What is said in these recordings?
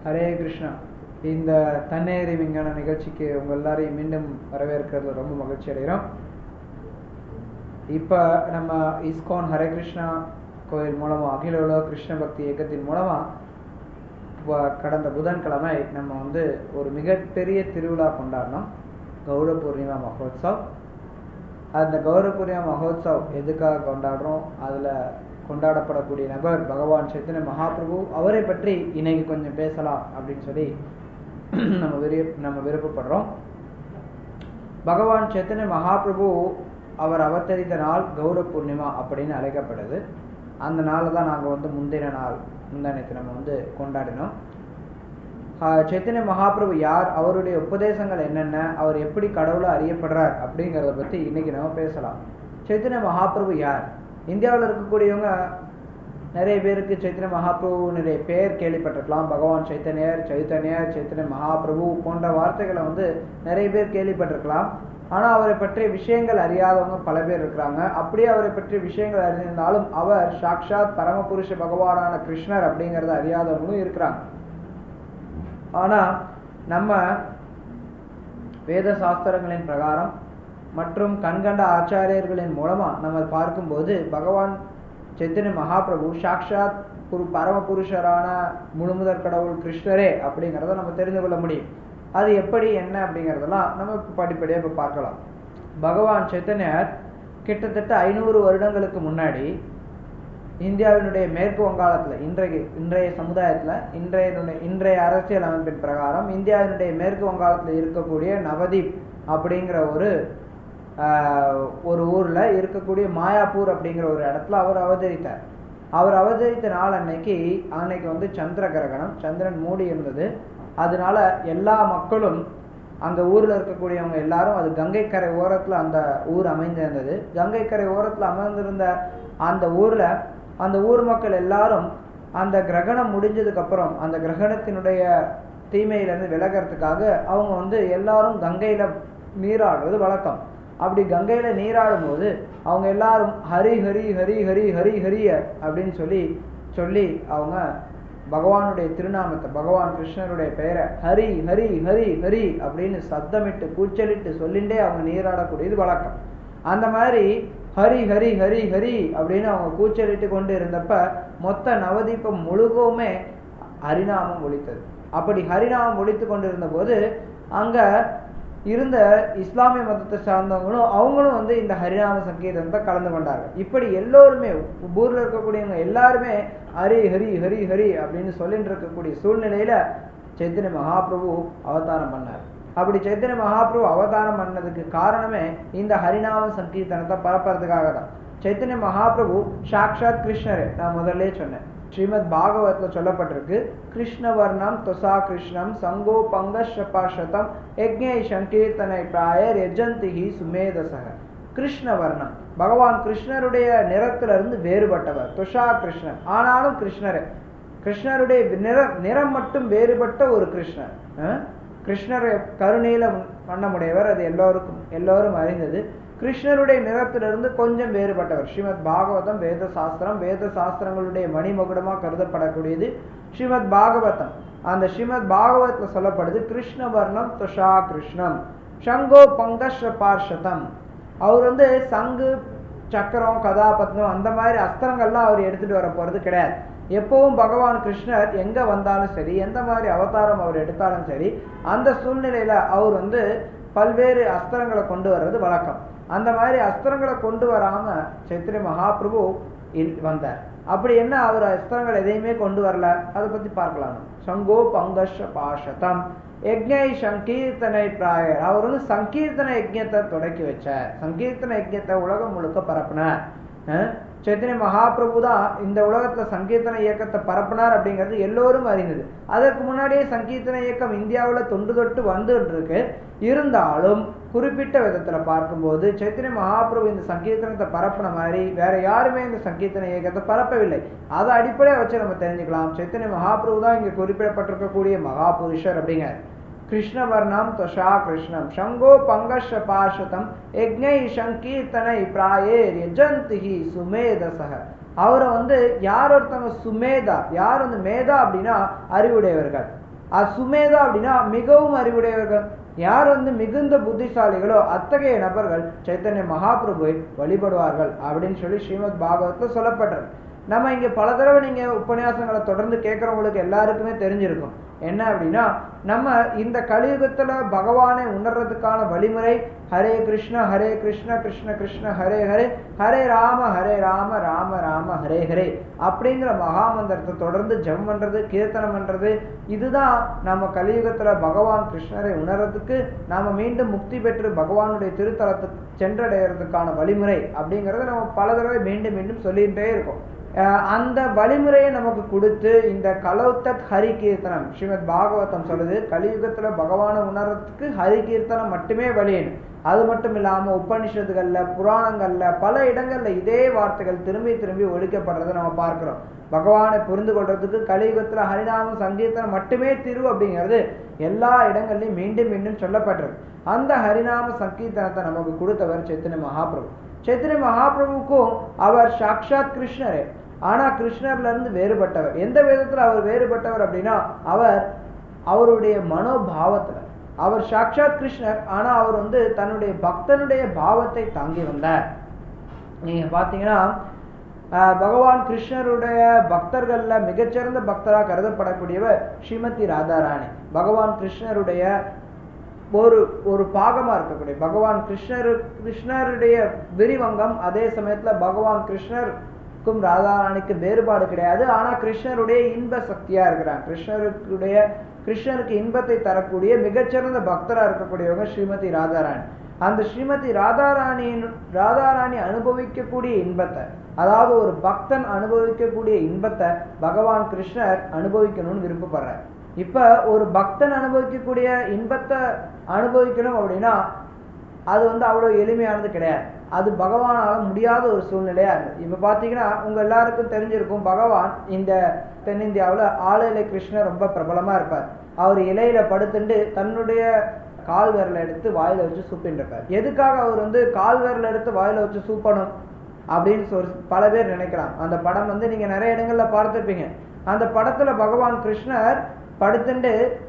ஹரே கிருஷ்ணா இந்த தன்னேறி விஞ்ஞான நிகழ்ச்சிக்கு உங்க எல்லாரையும் மீண்டும் வரவேற்கிறதுல ரொம்ப மகிழ்ச்சி அடைகிறோம் இப்ப நம்ம இஸ்கான் ஹரே கிருஷ்ணா கோயில் மூலமா அகில உலக கிருஷ்ண பக்தி இயக்கத்தின் மூலமா வ- கடந்த புதன்கிழமை நம்ம வந்து ஒரு மிகப்பெரிய திருவிழா கொண்டாடினோம் கௌர பூர்ணிமா மகோத்சவ் அந்த கௌர பூர்ணிமா மகோத்சவ் எதுக்காக கொண்டாடுறோம் அதுல கொண்டாடப்படக்கூடிய நபர் பகவான் சைத்தன்ய மகாபிரபு அவரை பற்றி இன்னைக்கு கொஞ்சம் பேசலாம் அப்படின்னு சொல்லி நம்ம விரும்ப நம்ம விருப்பப்படுறோம் பகவான் சைத்தன்ய மகாபிரபு அவர் அவதரித்த நாள் கௌர பூர்ணிமா அப்படின்னு அழைக்கப்படுது அந்த நாளை தான் நாங்கள் வந்து முந்தின நாள் முந்தானத்து நம்ம வந்து கொண்டாடினோம் ஆஹ் சைத்தன்ய மகாபிரபு யார் அவருடைய உபதேசங்கள் என்னென்ன அவர் எப்படி கடவுளை அறியப்படுறார் அப்படிங்கிறத பத்தி இன்னைக்கு நம்ம பேசலாம் சைத்தன்ய மகாபிரபு யார் இந்தியாவில் இருக்கக்கூடியவங்க நிறைய பேருக்கு சைத்தன்ய மகாபிரபுனுடைய பெயர் கேள்விப்பட்டிருக்கலாம் பகவான் சைத்தன்யர் சைத்தன்யர் சைத்தன்ய மகாபிரபு போன்ற வார்த்தைகளை வந்து நிறைய பேர் கேள்விப்பட்டிருக்கலாம் ஆனா அவரை பற்றிய விஷயங்கள் அறியாதவங்க பல பேர் இருக்கிறாங்க அப்படியே அவரை பற்றிய விஷயங்கள் அறிந்திருந்தாலும் அவர் சாக்ஷாத் பரமபுருஷ பகவானான கிருஷ்ணர் அப்படிங்கறத அறியாதவங்களும் இருக்கிறாங்க ஆனா நம்ம வேத சாஸ்திரங்களின் பிரகாரம் மற்றும் கண்கண்ட ஆச்சாரியர்களின் மூலமா நம்ம பார்க்கும்போது பகவான் சைத்தன்ய மகாபிரபு சாக்ஷாத் ஒரு பரமபுருஷரான முழுமுதற் கடவுள் கிருஷ்ணரே அப்படிங்கிறத நம்ம தெரிந்து கொள்ள முடியும் அது எப்படி என்ன அப்படிங்கிறதெல்லாம் நம்ம இப்ப படிப்படியா இப்ப பார்க்கலாம் பகவான் சைத்தன்யர் கிட்டத்தட்ட ஐநூறு வருடங்களுக்கு முன்னாடி இந்தியாவினுடைய மேற்கு வங்காளத்துல இன்றைய இன்றைய சமுதாயத்துல இன்றைய இன்றைய அரசியல் அமைப்பின் பிரகாரம் இந்தியாவினுடைய மேற்கு வங்காளத்துல இருக்கக்கூடிய நவதீப் அப்படிங்கிற ஒரு ஆஹ், ஒரு ஊர்ல இருக்கக்கூடிய மாயாப்பூர் அப்படிங்கிற ஒரு இடத்துல அவர் அவதரித்தார் அவர் அவதரித்த நாள் அன்னைக்கு அன்னைக்கு வந்து சந்திர கிரகணம் சந்திரன் மூடி இருந்தது அதனால எல்லா மக்களும் அந்த ஊர்ல இருக்கக்கூடியவங்க எல்லாரும் அது கங்கை கரை ஓரத்துல அந்த ஊர் அமைந்திருந்தது கங்கை கரை ஓரத்துல அமர்ந்திருந்த அந்த ஊர்ல அந்த ஊர் மக்கள் எல்லாரும் அந்த கிரகணம் முடிஞ்சதுக்கு அப்புறம் அந்த கிரகணத்தினுடைய தீமையிலிருந்து விலகிறதுக்காக அவங்க வந்து எல்லாரும் கங்கையில நீராடுறது வழக்கம் அப்படி கங்கையில நீராடும் போது அவங்க எல்லாரும் ஹரி ஹரி ஹரி ஹரி ஹரி ஹரிய அப்படின்னு சொல்லி சொல்லி அவங்க பகவானுடைய திருநாமத்தை பகவான் கிருஷ்ணருடைய பெயரை ஹரி ஹரி ஹரி ஹரி அப்படின்னு சத்தமிட்டு கூச்சலிட்டு சொல்லிண்டே அவங்க நீராடக்கூடியது வழக்கம் அந்த மாதிரி ஹரி ஹரி ஹரி ஹரி அப்படின்னு அவங்க கூச்சலிட்டு கொண்டு இருந்தப்ப மொத்த நவதீபம் முழுகவுமே ஹரிநாமம் ஒலித்தது அப்படி ஹரிநாமம் ஒலித்து கொண்டிருந்த போது அங்க இருந்த இஸ்லாமிய மதத்தை சார்ந்தவங்களும் அவங்களும் வந்து இந்த ஹரிநாம சங்கீதத்தை கலந்து கொண்டாங்க இப்படி எல்லோருமே ஊர்ல இருக்கக்கூடியவங்க எல்லாருமே ஹரி ஹரி ஹரி ஹரி அப்படின்னு சொல்லிட்டு இருக்கக்கூடிய சூழ்நிலையில சைத்தன்ய மகாபிரபு அவதாரம் பண்ணார் அப்படி சைத்தன்ய மகாபிரபு அவதாரம் பண்ணதுக்கு காரணமே இந்த ஹரிநாம சங்கீர்த்தனத்தை பரப்புறதுக்காக தான் சைத்தன்ய மகாபிரபு சாக்ஷாத் கிருஷ்ணரே நான் முதல்ல சொன்னேன் ஸ்ரீமத் பாகவத்ல சொல்லப்பட்டிருக்கு கிருஷ்ணவர்ணம் தொசா கிருஷ்ணம் சங்கோ பங்கஷபாஷதம் யஜ்ஞை சங்கீர்த்தனை பிராயர் யஜந்திகி சுமேதசக கிருஷ்ணவர்ணம் பகவான் கிருஷ்ணருடைய நிறத்துல இருந்து வேறுபட்டவர் துஷா கிருஷ்ணன் ஆனாலும் கிருஷ்ணரே கிருஷ்ணருடைய நிறம் நிறம் மட்டும் வேறுபட்ட ஒரு கிருஷ்ணர் அஹ்? கிருஷ்ணர் கருணையில வண்ணமுடையவர் அது எல்லோருக்கும் எல்லோரும் அறிந்தது கிருஷ்ணருடைய நிறத்திலிருந்து கொஞ்சம் வேறுபட்டவர் ஸ்ரீமத் பாகவதம் வேத சாஸ்திரம் வேத சாஸ்திரங்களுடைய மணிமகுடமா கருதப்படக்கூடியது ஸ்ரீமத் பாகவதம் அந்த ஸ்ரீமத் பாகவத்ல சொல்லப்படுது கிருஷ்ணவர்ணம் துஷா கிருஷ்ணம் சங்கோ பங்கஷ பார்ஷதம் அவர் வந்து சங்கு சக்கரம் கதாபத்னம் அந்த மாதிரி அஸ்திரங்கள்லாம் அவர் எடுத்துட்டு வர போறது கிடையாது எப்பவும் பகவான் கிருஷ்ணர் எங்க வந்தாலும் சரி எந்த மாதிரி அவதாரம் அவர் எடுத்தாலும் சரி அந்த சூழ்நிலையில அவர் வந்து பல்வேறு அஸ்திரங்களை கொண்டு வர்றது வழக்கம் அந்த மாதிரி அஸ்திரங்களை கொண்டு வராம சைத்திரிய மகாபிரபு இல்- வந்தார் அப்படி என்ன அவர் அஸ்திரங்கள் எதையுமே கொண்டு வரல அதை பத்தி பார்க்கலாம் சங்கோ பங்கஷ பாஷதம் யஜ்ஞை சங்கீர்த்தனை பிராயர் அவர் வந்து சங்கீர்த்தன யஜ்ஞத்தை தொடக்கி வச்சார் சங்கீர்த்தன யஜ்ஞத்தை உலகம் முழுக்க பரப்புனார் அஹ் சைத்தன்ய மகாபிரபு தான் இந்த உலகத்துல சங்கீர்த்தன இயக்கத்தை பரப்புனார் அப்படிங்கிறது எல்லோரும் அறிந்தது அதற்கு முன்னாடியே சங்கீர்த்தன இயக்கம் இந்தியாவுல தொன்று தொட்டு வந்துட்டு இருக்கு இருந்தாலும் குறிப்பிட்ட விதத்துல பார்க்கும்போது சைத்தன்ய மகாபிரபு இந்த சங்கீர்த்தனத்தை பரப்புன மாதிரி வேற யாருமே இந்த சங்கீர்த்தன இயக்கத்தை பரப்பவில்லை அதை அடிப்படையா வச்சு நம்ம தெரிஞ்சுக்கலாம் சைத்தன்ய மகாபிரபு தான் இங்க குறிப்பிடப்பட்டிருக்கக்கூடிய மகாபுருஷர் அப்படிங்க கிருஷ்ணவர்ணம் தொஷா கிருஷ்ணம் சங்கோ பங்கஷ பாஷதம் யஜ்ஞை சங்கீர்த்தனை பிராயேர் யஜந்திஹி சுமேதசக அவரை வந்து யார் ஒருத்தவங்க சுமேதா யார் வந்து மேதா அப்படின்னா அறிவுடையவர்கள் அசுமேதா அப்படின்னா மிகவும் அறிவுடையவர்கள் யார் வந்து மிகுந்த புத்திசாலிகளோ அத்தகைய நபர்கள் சைத்தன்ய மகாபிரபுவை வழிபடுவார்கள் அப்படின்னு சொல்லி ஸ்ரீமத் பாகவத்துல சொல்லப்பட்டது நம்ம இங்க பல தடவை நீங்க உபன்யாசங்களை தொடர்ந்து கேட்கறவங்களுக்கு எல்லாருக்குமே தெரிஞ்சிருக்கும் என்ன அப்படின்னா நம்ம இந்த கலியுகத்துல பகவானை உணர்றதுக்கான வழிமுறை ஹரே கிருஷ்ண ஹரே கிருஷ்ண கிருஷ்ண கிருஷ்ண ஹரே ஹரே ஹரே ராம ஹரே ராம ராம ராம ஹரே ஹரே அப்படிங்கிற மகாமந்திரத்தை தொடர்ந்து ஜெபம் பண்றது கீர்த்தனம் பண்றது இதுதான் நம்ம கலியுகத்துல பகவான் கிருஷ்ணரை உணர்றதுக்கு நாம மீண்டும் முக்தி பெற்று பகவானுடைய திருத்தலத்துக்கு சென்றடைகிறதுக்கான வழிமுறை அப்படிங்கறத நம்ம பல தடவை மீண்டும் மீண்டும் சொல்லிகிட்டே இருக்கோம் அஹ் அந்த வழிமுறையை நமக்கு கொடுத்து இந்த கலௌத்தத் ஹரி கீர்த்தனம் ஸ்ரீமத் பாகவதம் சொல்லுது கலியுகத்துல பகவானை உணர்றதுக்கு ஹரி கீர்த்தனம் மட்டுமே வழியணும் அது மட்டும் இல்லாம உபனிஷத்துகள்ல புராணங்கள்ல பல இடங்கள்ல இதே வார்த்தைகள் திரும்பி திரும்பி ஒழிக்கப்படுறதை நம்ம பார்க்கிறோம் பகவானை புரிந்து கொள்றதுக்கு கலியுகத்துல ஹரிநாம சங்கீர்த்தனம் மட்டுமே திரு அப்படிங்கிறது எல்லா இடங்கள்லயும் மீண்டும் மீண்டும் சொல்லப்பட்டிருக்கு அந்த ஹரிநாம சங்கீர்த்தனத்தை நமக்கு கொடுத்தவர் சைத்தன்ய மகாபிரபு சைத்தன்ய மகாபிரபுக்கும் அவர் சாக்ஷாத் கிருஷ்ணரே ஆனா கிருஷ்ணர்ல இருந்து வேறுபட்டவர் எந்த விதத்துல அவர் வேறுபட்டவர் அப்படின்னா அவர் அவருடைய மனோபாவத்துல அவர் சாக்ஷாத் கிருஷ்ணர் ஆனா அவர் வந்து தன்னுடைய பக்தனுடைய பாவத்தை தாங்கி வந்தார் நீங்க பாத்தீங்கன்னா ஆஹ், பகவான் கிருஷ்ணருடைய பக்தர்கள்ல மிகச்சிறந்த பக்தரா கருதப்படக்கூடியவர் ஸ்ரீமதி ராதாராணி பகவான் கிருஷ்ணருடைய ஒரு ஒரு பாகமா இருக்கக்கூடிய பகவான் கிருஷ்ணர் கிருஷ்ணருடைய விரிவங்கம் அதே சமயத்துல பகவான் கிருஷ்ணருக்கும் ராதாராணிக்கு வேறுபாடு கிடையாது ஆனா கிருஷ்ணருடைய இன்ப சக்தியா இருக்கிறாங்க கிருஷ்ணருடைய கிருஷ்ணருக்கு இன்பத்தை தரக்கூடிய மிகச்சிறந்த பக்தரா இருக்கக்கூடியவங்க ஸ்ரீமதி ராதாராணி அந்த ஸ்ரீமதி ராதாராணியின் ராதாராணி அனுபவிக்கக்கூடிய இன்பத்தை அதாவது ஒரு பக்தன் அனுபவிக்கக்கூடிய இன்பத்தை பகவான் கிருஷ்ணர் அனுபவிக்கணும்னு விருப்பப்படுறார் இப்ப ஒரு பக்தன் அனுபவிக்கக்கூடிய இன்பத்தை அனுபவிக்கணும் அப்படின்னா அது வந்து அவ்வளவு எளிமையானது கிடையாது அது பகவானால முடியாத ஒரு சூழ்நிலையா இருந்தது இப்ப பாத்தீங்கன்னா உங்க எல்லாருக்கும் தெரிஞ்சிருக்கும் பகவான் இந்த தென்னிந்தியாவுல ஆலையில கிருஷ்ணர் ரொம்ப பிரபலமா இருப்பார் அவர் இலையில படுத்துண்டு தன்னுடைய கால் விரலை எடுத்து வாயில வச்சு சூப்பின்னு இருப்பார் எதுக்காக அவர் வந்து கால் விரலை எடுத்து வாயில வச்சு சூப்பணும் அப்படின்னு சொல்லி பல பேர் நினைக்கிறாங்க அந்த படம் வந்து நீங்க நிறைய இடங்கள்ல பார்த்திருப்பீங்க அந்த படத்துல பகவான் கிருஷ்ணர் படுத்துண்டு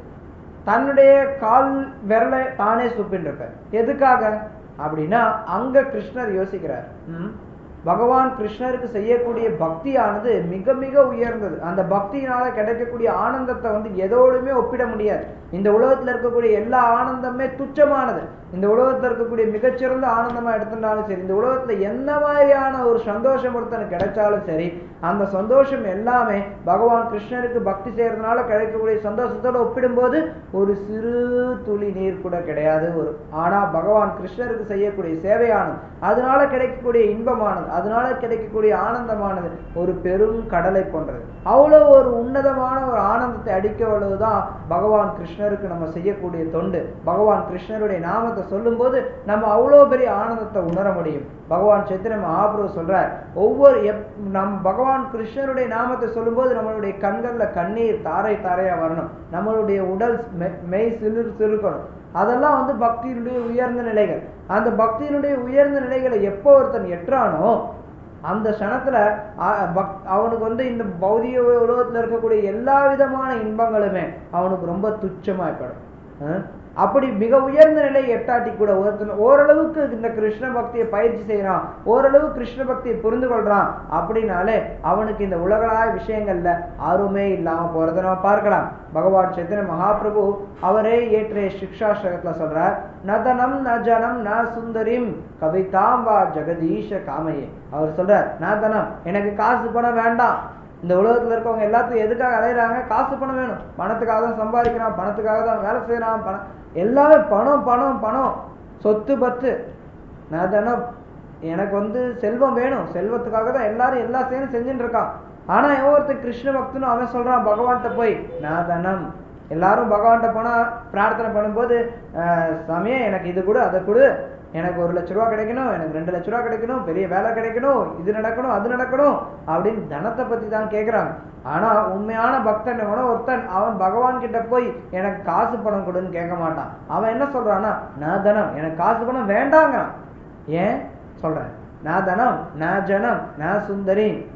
தன்னுடைய கால் விரலை தானே சூப்பின்னு இருப்பார் எதுக்காக அப்படின்னா அங்க கிருஷ்ணர் யோசிக்கிறார் ம், பகவான் கிருஷ்ணருக்கு செய்யக்கூடிய பக்தியானது மிக மிக உயர்ந்தது அந்த பக்தியினால கிடைக்கக்கூடிய ஆனந்தத்தை வந்து எதோடுமே ஒப்பிட முடியாது இந்த உலகத்துல இருக்கக்கூடிய எல்லா ஆனந்தமே துச்சமானது இந்த உலகத்துல இருக்கக்கூடிய மிகச்சிறந்த ஆனந்தமா எடுத்துட்டாலும் சரி இந்த உலகத்துல என்ன மாதிரியான ஒரு சந்தோஷம் ஒருத்தனுக்கு கிடைச்சாலும் சரி அந்த சந்தோஷம் எல்லாமே பகவான் கிருஷ்ணருக்கு பக்தி செய்யறதுனால கிடைக்கக்கூடிய சந்தோஷத்தோட ஒப்பிடும்போது ஒரு சிறு துளி நீர் கூட கிடையாது ஒரு ஆனா பகவான் கிருஷ்ணருக்கு செய்யக்கூடிய சேவையானது அதனால கிடைக்கக்கூடிய இன்பமானது அதனால கிடைக்கக்கூடிய ஆனந்தமானது ஒரு பெரும் கடலை போன்றது அவ்வளவு ஒரு உன்னதமான ஒரு ஆனந்தத்தை அடிக்க வல்லதுதான் பகவான் கிருஷ்ணருக்கு நம்ம செய்யக்கூடிய தொண்டு பகவான் கிருஷ்ணருடைய நாமத்தை சொல்லும்போது நம்ம அவ்வளவு பெரிய ஆனந்தத்தை உணர முடியும் பகவான் சைத்திர மகாபுரு சொல்றார் ஒவ்வொரு எப் நம் பகவான் கிருஷ்ணருடைய நாமத்தை சொல்லும்போது நம்மளுடைய கண்கள்ல கண்ணீர் தாரை தாரையா வரணும் நம்மளுடைய உடல் மெ- மெய் சிலிர் சிலுக்கணும் அதெல்லாம் வந்து பக்தியினுடைய உயர்ந்த நிலைகள் அந்த பக்தியினுடைய உயர்ந்த நிலைகளை எப்போ ஒருத்தன் எட்டுறானோ அந்த க்ஷணத்துல அ- பக்- அவனுக்கு வந்து இந்த பௌதிக உலகத்துல இருக்கக்கூடிய எல்லா விதமான இன்பங்களுமே அவனுக்கு ரொம்ப துச்சமாய்ப்படும் அஹ் அப்படி மிக உயர்ந்த நிலை எட்டாட்டி கூட ஒருத்தன் ஓரளவுக்கு இந்த கிருஷ்ண பக்தியை பயிற்சி செய்யறான் ஓரளவு கிருஷ்ண பக்தியை புரிந்து கொள்றான் அப்படின்னாலே அவனுக்கு இந்த உலகளாய விஷயங்கள்ல ஆர்வமே இல்லாம போறதை நம்ம பார்க்கலாம் பகவான் சைத்தன்ய மகாபிரபு அவரே ஏற்றைய சிக்ஷாஸ்திரகத்துல சொல்றார் நதனம் ந ஜனம் ந சுந்தரிம் கவிதாம் வா ஜெகதீஷ காமையே அவர் சொல்றார் ந தனம் எனக்கு காசு பணம் வேண்டாம் இந்த உலகத்துல இருக்கவங்க எல்லாத்தையும் எதுக்காக அலையிறாங்க காசு பணம் வேணும் பணத்துக்காக தான் சம்பாதிக்கிறான் பணத்துக்காக தான் வேலை செய்யறான் பணம் எல்லாமே பணம் பணம் பணம் சொத்து பத்து நான் தானே எனக்கு வந்து செல்வம் வேணும் செல்வத்துக்காக தான் எல்லாரும் எல்லா செயலும் செஞ்சுட்டு இருக்கான் ஆனா எவன் ஒருத்தன் கிருஷ்ண பக்தனும் அவன் சொல்றான் பகவான்கிட்ட போய் நான் தனம் எல்லாரும் பகவான்கிட்ட போனா பிரார்த்தனை பண்ணும்போது "அஹ், சாமியே எனக்கு இது கொடு அதை கொடு எனக்கு ஒரு லட்ச ரூபா கிடைக்கணும் எனக்கு ரெண்டு லட்ச ரூபா கிடைக்கணும் பெரிய வேலை கிடைக்கணும் இது நடக்கணும் அது நடக்கணும் அப்படின்னு தனத்தை பத்தி தான் கேக்குறாங்க ஆனா உண்மையான பக்தன் எவனோ ஒருத்தன் அவன் பகவான் கிட்ட போய் எனக்கு காசு பணம் கொடுன்னு கேட்க மாட்டான் அவன் என்ன சொல்றான்னா நான் தனம் எனக்கு காசு பணம் வேண்டாங்கிறான் ஏன் சொல்றேன் நான் தனம் நான் ஜனம் நான் சுந்தரி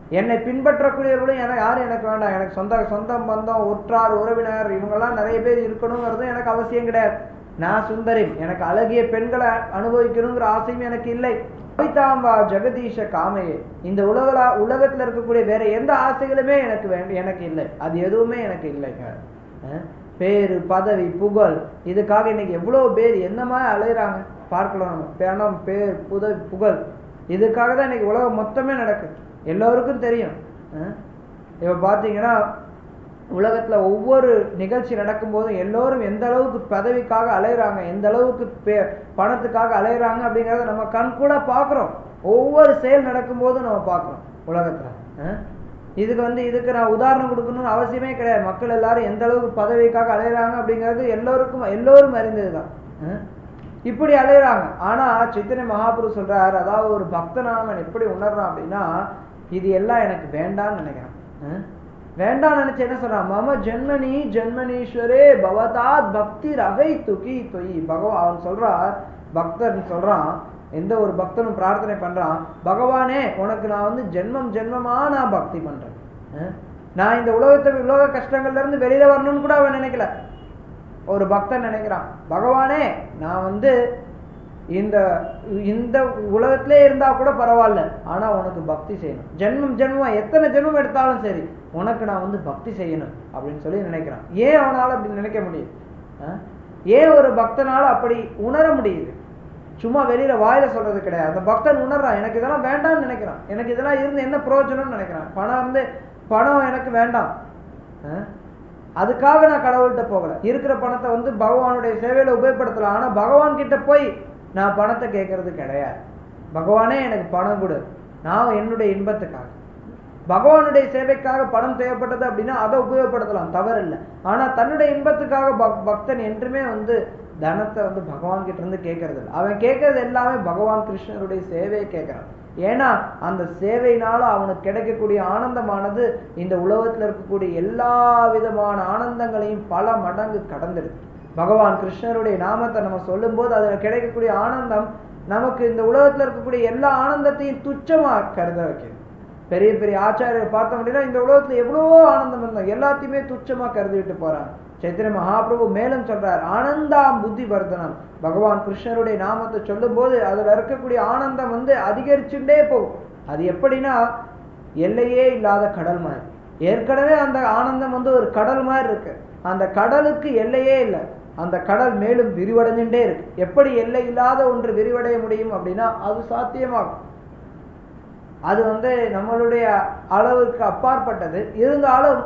என்னை பின்பற்றக்கூடியவர்களும் எனக்கு யாரும் எனக்கு வேண்டாம் எனக்கு சொந்த சொந்தம் பந்தம் உற்றார் உறவினர் இவங்கெல்லாம் நிறைய பேர் இருக்கணுங்கிறதும் எனக்கு அவசியம் கிடையாது நான் சுந்தரி எனக்கு அழகிய பெண்களை அனுபவிக்கணுங்கிற ஆசையும் எனக்கு இல்லை பைத்தாம்பா ஜெகதீஷ காமையே இந்த உலகல உலகத்துல இருக்கக்கூடிய வேற எந்த ஆசைகளுமே எனக்கு வேண்டி எனக்கு இல்லை அது எதுவுமே எனக்கு இல்லைங்க அஹ் பேரு பதவி புகழ் இதுக்காக இன்னைக்கு எவ்வளவு பேர் என்ன மாதிரி அலையிறாங்க பார்க்கலாம் நம்ம பணம் பேர் புதவி புகழ் இதுக்காக தான் இன்னைக்கு உலகம் மொத்தமே நடக்குது எல்லோருக்கும் தெரியும் அஹ் இப்ப பாத்தீங்கன்னா உலகத்துல ஒவ்வொரு நிகழ்ச்சி நடக்கும்போதும் எல்லோரும் எந்த அளவுக்கு பதவிக்காக அலையுறாங்க எந்த அளவுக்கு பே- பணத்துக்காக அலையுறாங்க அப்படிங்கறத நம்ம கண் கூட பாக்குறோம் ஒவ்வொரு செயல் நடக்கும்போதும் நம்ம பார்க்கிறோம் உலகத்துல அஹ் இதுக்கு வந்து இதுக்கு நான் உதாரணம் கொடுக்கணும்னு அவசியமே கிடையாது மக்கள் எல்லாரும் எந்த அளவுக்கு பதவிக்காக அலையுறாங்க அப்படிங்கிறது எல்லோருக்கும் எல்லோரும் அறிந்ததுதான் அஹ் இப்படி அலையுறாங்க ஆனா சித்தனை மகாபுரு சொல்றார் அதாவது ஒரு பக்தனானவன் எப்படி உணர்றான் அப்படின்னா இது எல்லாம் எனக்கு வேண்டாம்னு நினைக்கிறான் அஹ் வேண்டாம் நினைச்சு என்ன சொல்றான் மம ஜென்மனி ஜென்மனீஸ்வரே பவதாத் பக்தி ரகை துகி தொயி பகவான் அவன் சொல்றான் பக்தன் சொல்றான் எந்த ஒரு பக்தனும் பிரார்த்தனை பண்றான் பகவானே உனக்கு நான் வந்து ஜென்மம் ஜென்மமா நான் பக்தி பண்றேன் அஹ் நான் இந்த உலகத்தை உலக கஷ்டங்கள்ல இருந்து வெளியில வரணும்னு கூட அவன் நினைக்கல ஒரு பக்தன் நினைக்கிறான் பகவானே நான் வந்து இந்த இந்த உலகத்திலே இருந்தா கூட பரவாயில்ல ஆனா உனக்கு பக்தி செய்யணும் ஜென்மம் ஜென்மமா எத்தனை ஜென்மம் எடுத்தாலும் சரி உனக்கு நான் வந்து பக்தி செய்யணும் அப்படின்னு சொல்லி நினைக்கிறான் ஏன் அவனால அப்படி நினைக்க முடியுது அஹ்? ஏன் ஒரு பக்தனால அப்படி உணர முடியுது சும்மா வெளியில வாயில சொல்றது கிடையாது அந்த பக்தன் உணர்றான் எனக்கு இதெல்லாம் வேண்டாம்னு நினைக்கிறான் எனக்கு இதெல்லாம் இருந்து என்ன பிரயோஜனம்னு நினைக்கிறான் பணம் வந்து பணம் எனக்கு வேண்டாம் அஹ்? அதுக்காக நான் கடவுள்கிட்ட போகல இருக்கிற பணத்தை வந்து பகவானுடைய சேவையில உபயோகப்படுத்தலாம் ஆனா பகவான் கிட்ட போய் நான் பணத்தை கேட்கறது கிடையாது பகவானே எனக்கு பணம் கொடு நான் என்னுடைய இன்பத்துக்காக பகவானுடைய சேவைக்காக பணம் தேவைப்பட்டது அப்படின்னா அதை உபயோகப்படுத்தலாம் தவறு இல்லை ஆனா தன்னுடைய இன்பத்துக்காக பக்- பக்தன் என்றுமே வந்து தனத்தை வந்து பகவான் கிட்ட இருந்து கேட்கறது இல்லை அவன் கேட்கறது எல்லாமே பகவான் கிருஷ்ணருடைய சேவையை கேட்கறான் ஏன்னா அந்த சேவையினால அவனுக்கு கிடைக்கக்கூடிய ஆனந்தமானது இந்த உலகத்துல இருக்கக்கூடிய எல்லா விதமான ஆனந்தங்களையும் பல மடங்கு கடந்துடுது பகவான் கிருஷ்ணருடைய நாமத்தை நம்ம சொல்லும்போது அதுல கிடைக்கக்கூடிய ஆனந்தம் நமக்கு இந்த உலகத்துல இருக்கக்கூடிய எல்லா ஆனந்தத்தையும் துச்சமா கருத வைக்குது பெரிய பெரிய ஆச்சாரியர் பார்த்தோம் அப்படின்னா இந்த உலகத்துல எவ்வளவோ ஆனந்தம் இருந்தோம் எல்லாத்தையுமே துச்சமா கருதிட்டு போறாங்க சைத்தன்ய மகாபிரபு மேலும் சொல்றார் ஆனந்தாம் புத்தி வர்தனம் பகவான் கிருஷ்ணருடைய நாமத்தை சொல்லும் போது அதுல இருக்கக்கூடிய ஆனந்தம் வந்து அதிகரிச்சுட்டே போகும் அது எப்படின்னா எல்லையே இல்லாத கடல் மாதிரி ஏற்கனவே அந்த ஆனந்தம் வந்து ஒரு கடல் மாதிரி இருக்கு அந்த கடலுக்கு எல்லையே இல்லை அந்த கடல் மேலும் விரிவடைஞ்சுட்டே இருக்கு எப்படி எல்லை இல்லாத ஒன்று விரிவடைய முடியும் அப்படின்னா அது சாத்தியமாகும் அது வந்து நம்மளுடைய அளவுக்கு அப்பாற்பட்டது இருந்தாலும்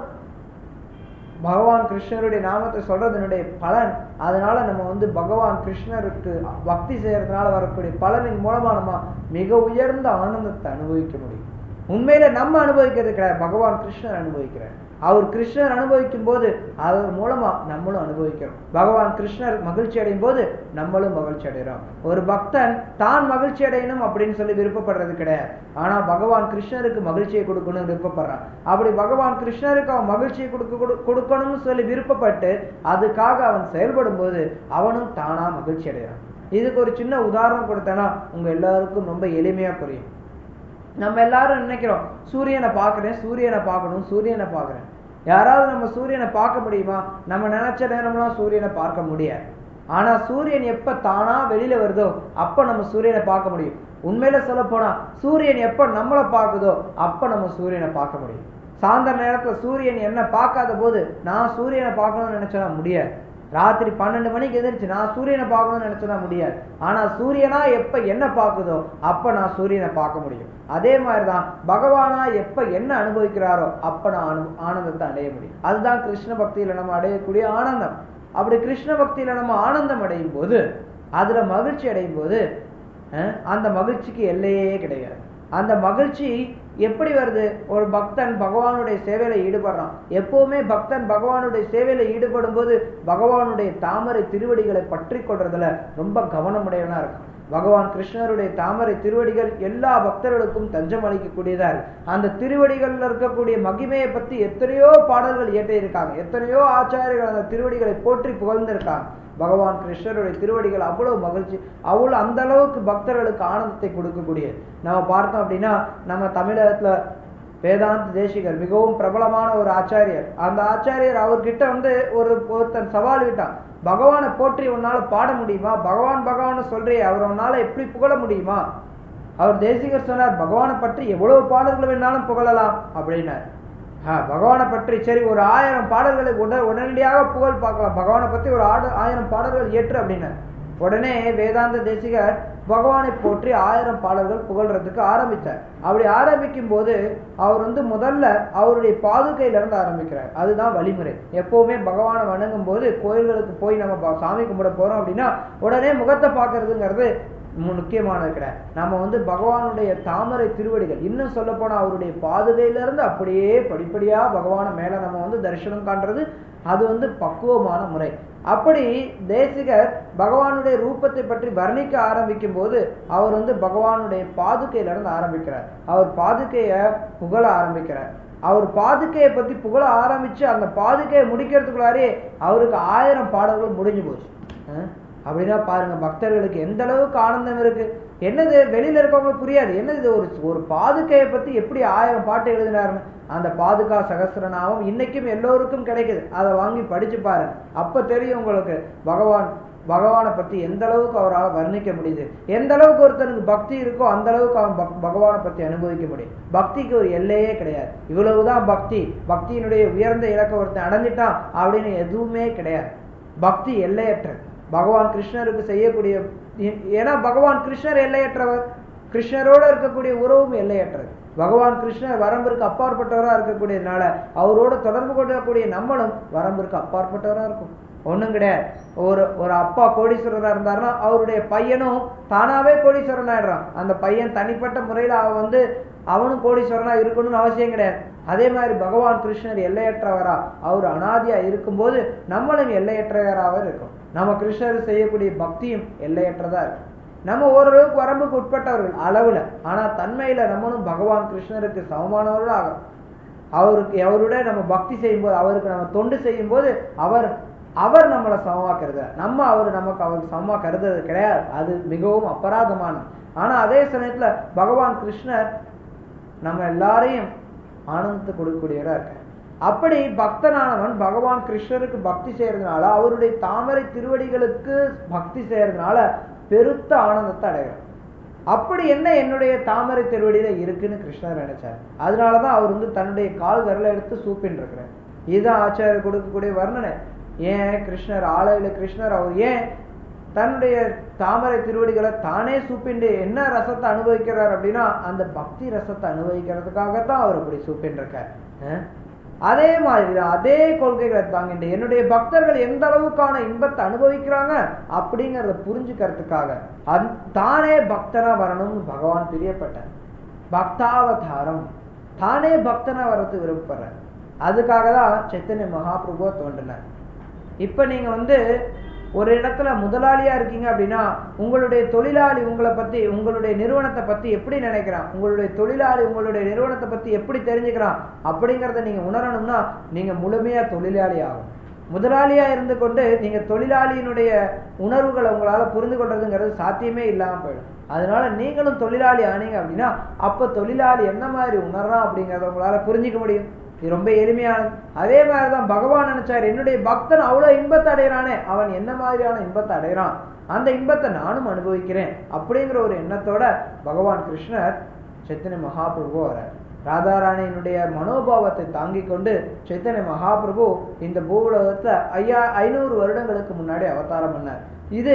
பகவான் கிருஷ்ணருடைய நாமத்தை சொல்றதனுடைய பலன் அதனால நம்ம வந்து பகவான் கிருஷ்ணருக்கு பக்தி செய்யறதுனால வரக்கூடிய பலனின் மூலமா நம்ம மிக உயர்ந்த ஆனந்தத்தை அனுபவிக்க முடியும் உண்மையில நம்ம அனுபவிக்கிறது கிடையாது பகவான் கிருஷ்ணர் அனுபவிக்கிறார் அவர் கிருஷ்ணர் அனுபவிக்கும் போது அவர் மூலமா நம்மளும் அனுபவிக்கிறோம் பகவான் கிருஷ்ணர் மகிழ்ச்சி அடையும் போது நம்மளும் மகிழ்ச்சி அடைகிறோம் ஒரு பக்தன் தான் மகிழ்ச்சி அடையணும் அப்படின்னு சொல்லி விருப்பப்படுறது கிடையாது ஆனா பகவான் கிருஷ்ணருக்கு மகிழ்ச்சியை கொடுக்கணும்னு விருப்பப்படுறான் அப்படி பகவான் கிருஷ்ணருக்கு அவன் மகிழ்ச்சியை கொடுக்க கொடு- கொடுக்கணும்னு சொல்லி விருப்பப்பட்டு அதுக்காக அவன் செயல்படும் போது அவனும் தானா மகிழ்ச்சி அடைகிறான் இதுக்கு ஒரு சின்ன உதாரணம் கொடுத்தேன்னா உங்க எல்லாருக்கும் ரொம்ப எளிமையா புரியும் நம்ம எல்லாரும் நினைக்கிறோம் சூரியனை பார்க்கிறேன் சூரியனை பார்க்கணும் சூரியனை பார்க்கிறேன் யாராவது நம்ம சூரியனை பார்க்க முடியுமா நம்ம நினைச்ச நேரம்லாம் சூரியனை பார்க்க முடியாது ஆனா சூரியன் எப்ப தானா வெளியில வருதோ அப்ப நம்ம சூரியனை பார்க்க முடியும் உண்மையில சொல்ல போனா சூரியன் எப்ப நம்மளை பார்க்குதோ அப்ப நம்ம சூரியனை பார்க்க முடியும் சாயந்தர நேரத்துல சூரியன் என்ன பார்க்காத போது நான் சூரியனை பார்க்கணும்னு நினைச்சா முடியாது ராத்திரி பன்னெண்டு மணிக்கு எதிர்த்து நான் சூரியனை பார்க்கணும்னு நினைச்சனா முடியாது ஆனா சூரியனா எப்ப என்ன பார்க்குதோ அப்ப நான் சூரியனை பார்க்க முடியும் அதே மாதிரிதான் பகவானா எப்ப என்ன அனுபவிக்கிறாரோ அப்ப நான் அனு ஆனந்தத்தை அடைய முடியும் அதுதான் கிருஷ்ண பக்தியில நம்ம அடையக்கூடிய ஆனந்தம் அப்படி கிருஷ்ண பக்தியில நம்ம ஆனந்தம் அடையும் போது அதுல மகிழ்ச்சி அடையும் போது அஹ், அந்த மகிழ்ச்சிக்கு எல்லையே கிடையாது அந்த மகிழ்ச்சி எப்படி வருது ஒரு பக்தன் பகவானுடைய சேவையில ஈடுபடுறான் எப்பவுமே பக்தன் பகவானுடைய சேவையில ஈடுபடும் போது பகவானுடைய தாமரை திருவடிகளை பற்றி கொள்றதுல ரொம்ப கவனமுடையவனா இருக்கும் பகவான் கிருஷ்ணருடைய தாமரை திருவடிகள் எல்லா பக்தர்களுக்கும் தஞ்சம் அளிக்கக்கூடியதா இருக்கு அந்த திருவடிகள்ல இருக்கக்கூடிய மகிமையை பத்தி எத்தனையோ பாடல்கள் இயற்றியிருக்காங்க எத்தனையோ ஆச்சாரியர்கள் அந்த திருவடிகளை போற்றி புகழ்ந்திருக்காங்க பகவான் கிருஷ்ணருடைய திருவடிகள் அவ்வளவு மகிழ்ச்சி அவ்வளவு அந்த அளவுக்கு பக்தர்களுக்கு ஆனந்தத்தை கொடுக்கக்கூடியது நம்ம பார்த்தோம் அப்படின்னா நம்ம தமிழகத்துல வேதாந்த் தேசிகர் மிகவும் பிரபலமான ஒரு ஆச்சாரியர் அந்த ஆச்சாரியர் அவர்கிட்ட வந்து ஒரு ஒருத்தன் சவால் விட்டான் பகவானை போற்றி உன்னால பாட முடியுமா பகவான் பகவான் சொல்றியே அவர் உன்னால எப்படி புகழ முடியுமா அவர் தேசிகர் சொன்னார் பகவானை பற்றி எவ்வளவு பாடல்கள் வேணாலும் புகழலாம் அப்படின்னார் ஆஹ் பகவானை பற்றி சரி ஒரு ஆயிரம் பாடல்களை உட உடனடியாக புகழ் பார்க்கலாம் பகவானை பத்தி ஒரு ஆடு ஆயிரம் பாடல்கள் ஏற்று அப்படின்னார் உடனே வேதாந்த தேசிகர் பகவானை போற்றி ஆயிரம் பாடல்கள் புகழ்றதுக்கு ஆரம்பித்தார் அப்படி ஆரம்பிக்கும் போது அவர் வந்து முதல்ல அவருடைய பாதுகையில இருந்து ஆரம்பிக்கிறார் அதுதான் வழிமுறை எப்பவுமே பகவானை வணங்கும் போது கோயில்களுக்கு போய் நம்ம ப- சாமி கும்பிட போறோம் அப்படின்னா உடனே முகத்தை பார்க்கறதுங்கிறது மு- முக்கியமானது கிடையாது நம்ம வந்து பகவானுடைய தாமரை திருவடிகள் இன்னும் சொல்ல போனா அவருடைய பாதுகையில இருந்து அப்படியே படிப்படியா பகவானை மேல நம்ம வந்து தரிசனம் காண்றது அது வந்து பக்குவமான முறை அப்படி தேசிகர் பகவானுடைய ரூபத்தை பற்றி வர்ணிக்க ஆரம்பிக்கும் போது அவர் வந்து பகவானுடைய பாதுகையில இருந்து ஆரம்பிக்கிறார் அவர் பாதுகையை புகழ ஆரம்பிக்கிறார் அவர் பாதுகையை பத்தி புகழ ஆரம்பிச்சு அந்த பாதுகையை முடிக்கிறதுக்குள்ளாரே அவருக்கு ஆயிரம் பாடல்கள் முடிஞ்சு போச்சு அஹ் அப்படின்னா பாருங்க பக்தர்களுக்கு எந்த அளவுக்கு ஆனந்தம் இருக்கு என்னது வெளியில இருக்கவங்களுக்கு புரியாது என்னது இது ஒரு ஒரு பாதுகையை பத்தி எப்படி ஆயிரம் பாட்டு எழுதினாருன்னு அந்த பாதுகா சகஸ்ரநாமம் இன்னைக்கும் எல்லோருக்கும் கிடைக்குது அதை வாங்கி படிச்சு பாருங்க அப்ப தெரியும் உங்களுக்கு பகவான் பகவானை பத்தி எந்த அளவுக்கு அவரால் வர்ணிக்க முடியுது எந்த அளவுக்கு ஒருத்தனுக்கு பக்தி இருக்கோ அந்த அளவுக்கு அவன் பக்- பகவானை பத்தி அனுபவிக்க முடியும் பக்திக்கு ஒரு எல்லையே கிடையாது இவ்வளவுதான் பக்தி பக்தியினுடைய உயர்ந்த இலக்கை ஒருத்தன் அடைஞ்சிட்டான் அப்படின்னு எதுவுமே கிடையாது பக்தி எல்லையற்றது பகவான் கிருஷ்ணருக்கு செய்யக்கூடிய ஏ- ஏன்னா பகவான் கிருஷ்ணர் எல்லையற்றவர் கிருஷ்ணரோட இருக்கக்கூடிய உறவும் எல்லையற்றது பகவான் கிருஷ்ணர் வரம்பிற்கு அப்பாற்பட்டவரா இருக்கக்கூடியதுனால அவரோட தொடர்பு கொள்ளக்கூடிய நம்மளும் வரம்பிற்கு அப்பாற்பட்டவரா இருக்கும் ஒண்ணும் கிடையாது ஒரு ஒரு அப்பா கோடீஸ்வரரா இருந்தாருன்னா அவருடைய பையனும் தானாவே கோடீஸ்வரன் ஆயிடுறான் அந்த பையன் தனிப்பட்ட முறையில அவன் வந்து அவனும் கோடீஸ்வரனா இருக்கணும்னு அவசியம் கிடையாது அதே மாதிரி பகவான் கிருஷ்ணர் எல்லையற்றவரா அவர் அனாதியா இருக்கும்போது நம்மளும் எல்லையற்றவராக இருக்கும் நம்ம கிருஷ்ணர் செய்யக்கூடிய பக்தியும் எல்லையற்றதா இருக்கு நம்ம ஓரளவுக்கு வரம்புக்கு உட்பட்டவர்கள் அளவுல ஆனா தன்மையில நம்மளும் பகவான் கிருஷ்ணருக்கு சமமானவர்கள் ஆகிறோம் அவருக்கு அவருடைய நம்ம பக்தி செய்யும்போது அவருக்கு நம்ம தொண்டு செய்யும்போது அவர் அவர் நம்மளை சமமா கருதுறார் நம்ம அவர் நமக்கு அவருக்கு சமமா கருதுறது கிடையாது அது மிகவும் அபராதமானது ஆனா அதே சமயத்துல பகவான் கிருஷ்ணர் நம்ம எல்லாரையும் ஆனந்தத்தை கொடுக்கக்கூடியவரா இருக்கார் அப்படி பக்தனானவன் பகவான் கிருஷ்ணருக்கு பக்தி செய்யறதுனால அவருடைய தாமரை திருவடிகளுக்கு பக்தி செய்யறதுனால பெருத்த ஆனந்தத்தை அடைகிறார் அப்படி என்ன என்னுடைய தாமரை திருவடியில இருக்குன்னு கிருஷ்ணர் நினைச்சார் அதனாலதான் அவர் வந்து தன்னுடைய கால் விரல எடுத்து சூப்பின்னு இருக்கிறார் இதுதான் ஆச்சாரியர் கொடுக்கக்கூடிய வர்ணனை ஏன் கிருஷ்ணர் ஆலையில கிருஷ்ணர் அவர் ஏன் தன்னுடைய தாமரை திருவடிகளை தானே சூப்பிண்டு என்ன ரசத்தை அனுபவிக்கிறார் அப்படின்னா அந்த பக்தி ரசத்தை அனுபவிக்கிறதுக்காகத்தான் அவர் அப்படி சூப்பின்னு இருக்கார் அஹ்? அதே மாதிரி தான் அதே கொள்கைகளை தாங்கிட்டு என்னுடைய பக்தர்கள் எந்த அளவுக்கான இன்பத்தை அனுபவிக்கிறாங்க அப்படிங்கறத புரிஞ்சுக்கிறதுக்காக அந் தானே பக்தனா வரணும்னு பகவான் பிரியப்பட்டார் பக்தாவதாரம் தானே பக்தனா வரது விருப்பப்படுறார் அதுக்காக தான் சைத்தன்ய மகாபிரபுவா தோன்றினார் இப்ப நீங்க வந்து ஒரு இடத்துல முதலாளியா இருக்கீங்க அப்படின்னா உங்களுடைய தொழிலாளி உங்களை பத்தி உங்களுடைய நிறுவனத்தை பத்தி எப்படி நினைக்கிறான் உங்களுடைய தொழிலாளி உங்களுடைய நிறுவனத்தை பத்தி எப்படி தெரிஞ்சுக்கிறான் அப்படிங்கறத நீங்க உணரணும்னா நீங்க முழுமையா தொழிலாளி ஆகும் முதலாளியா இருந்து கொண்டு நீங்க தொழிலாளியினுடைய உணர்வுகளை உங்களால புரிந்து கொள்றதுங்கிறது சாத்தியமே இல்லாம போயிடும் அதனால நீங்களும் தொழிலாளி ஆனீங்க அப்படின்னா அப்ப தொழிலாளி என்ன மாதிரி உணர்றான் அப்படிங்கறத உங்களால புரிஞ்சுக்க முடியும் இது ரொம்ப எளிமையானது அதே மாதிரிதான் பகவான் நினைச்சார் என்னுடைய பக்தன் அவ்வளவு இன்பத்தை அடைகிறானே அவன் என்ன மாதிரியான இன்பத்தை அடைகிறான் அந்த இன்பத்தை நானும் அனுபவிக்கிறேன் அப்படிங்கிற ஒரு எண்ணத்தோட பகவான் கிருஷ்ணர் சைத்தன்ய மகாபிரபு வரார் ராதாராணியினுடைய மனோபாவத்தை தாங்கிக் கொண்டு சைத்தன்ய மகாபிரபு இந்த பூவுலகத்துல ஐயா ஐநூறு வருடங்களுக்கு முன்னாடி அவதாரம் பண்ணார் இது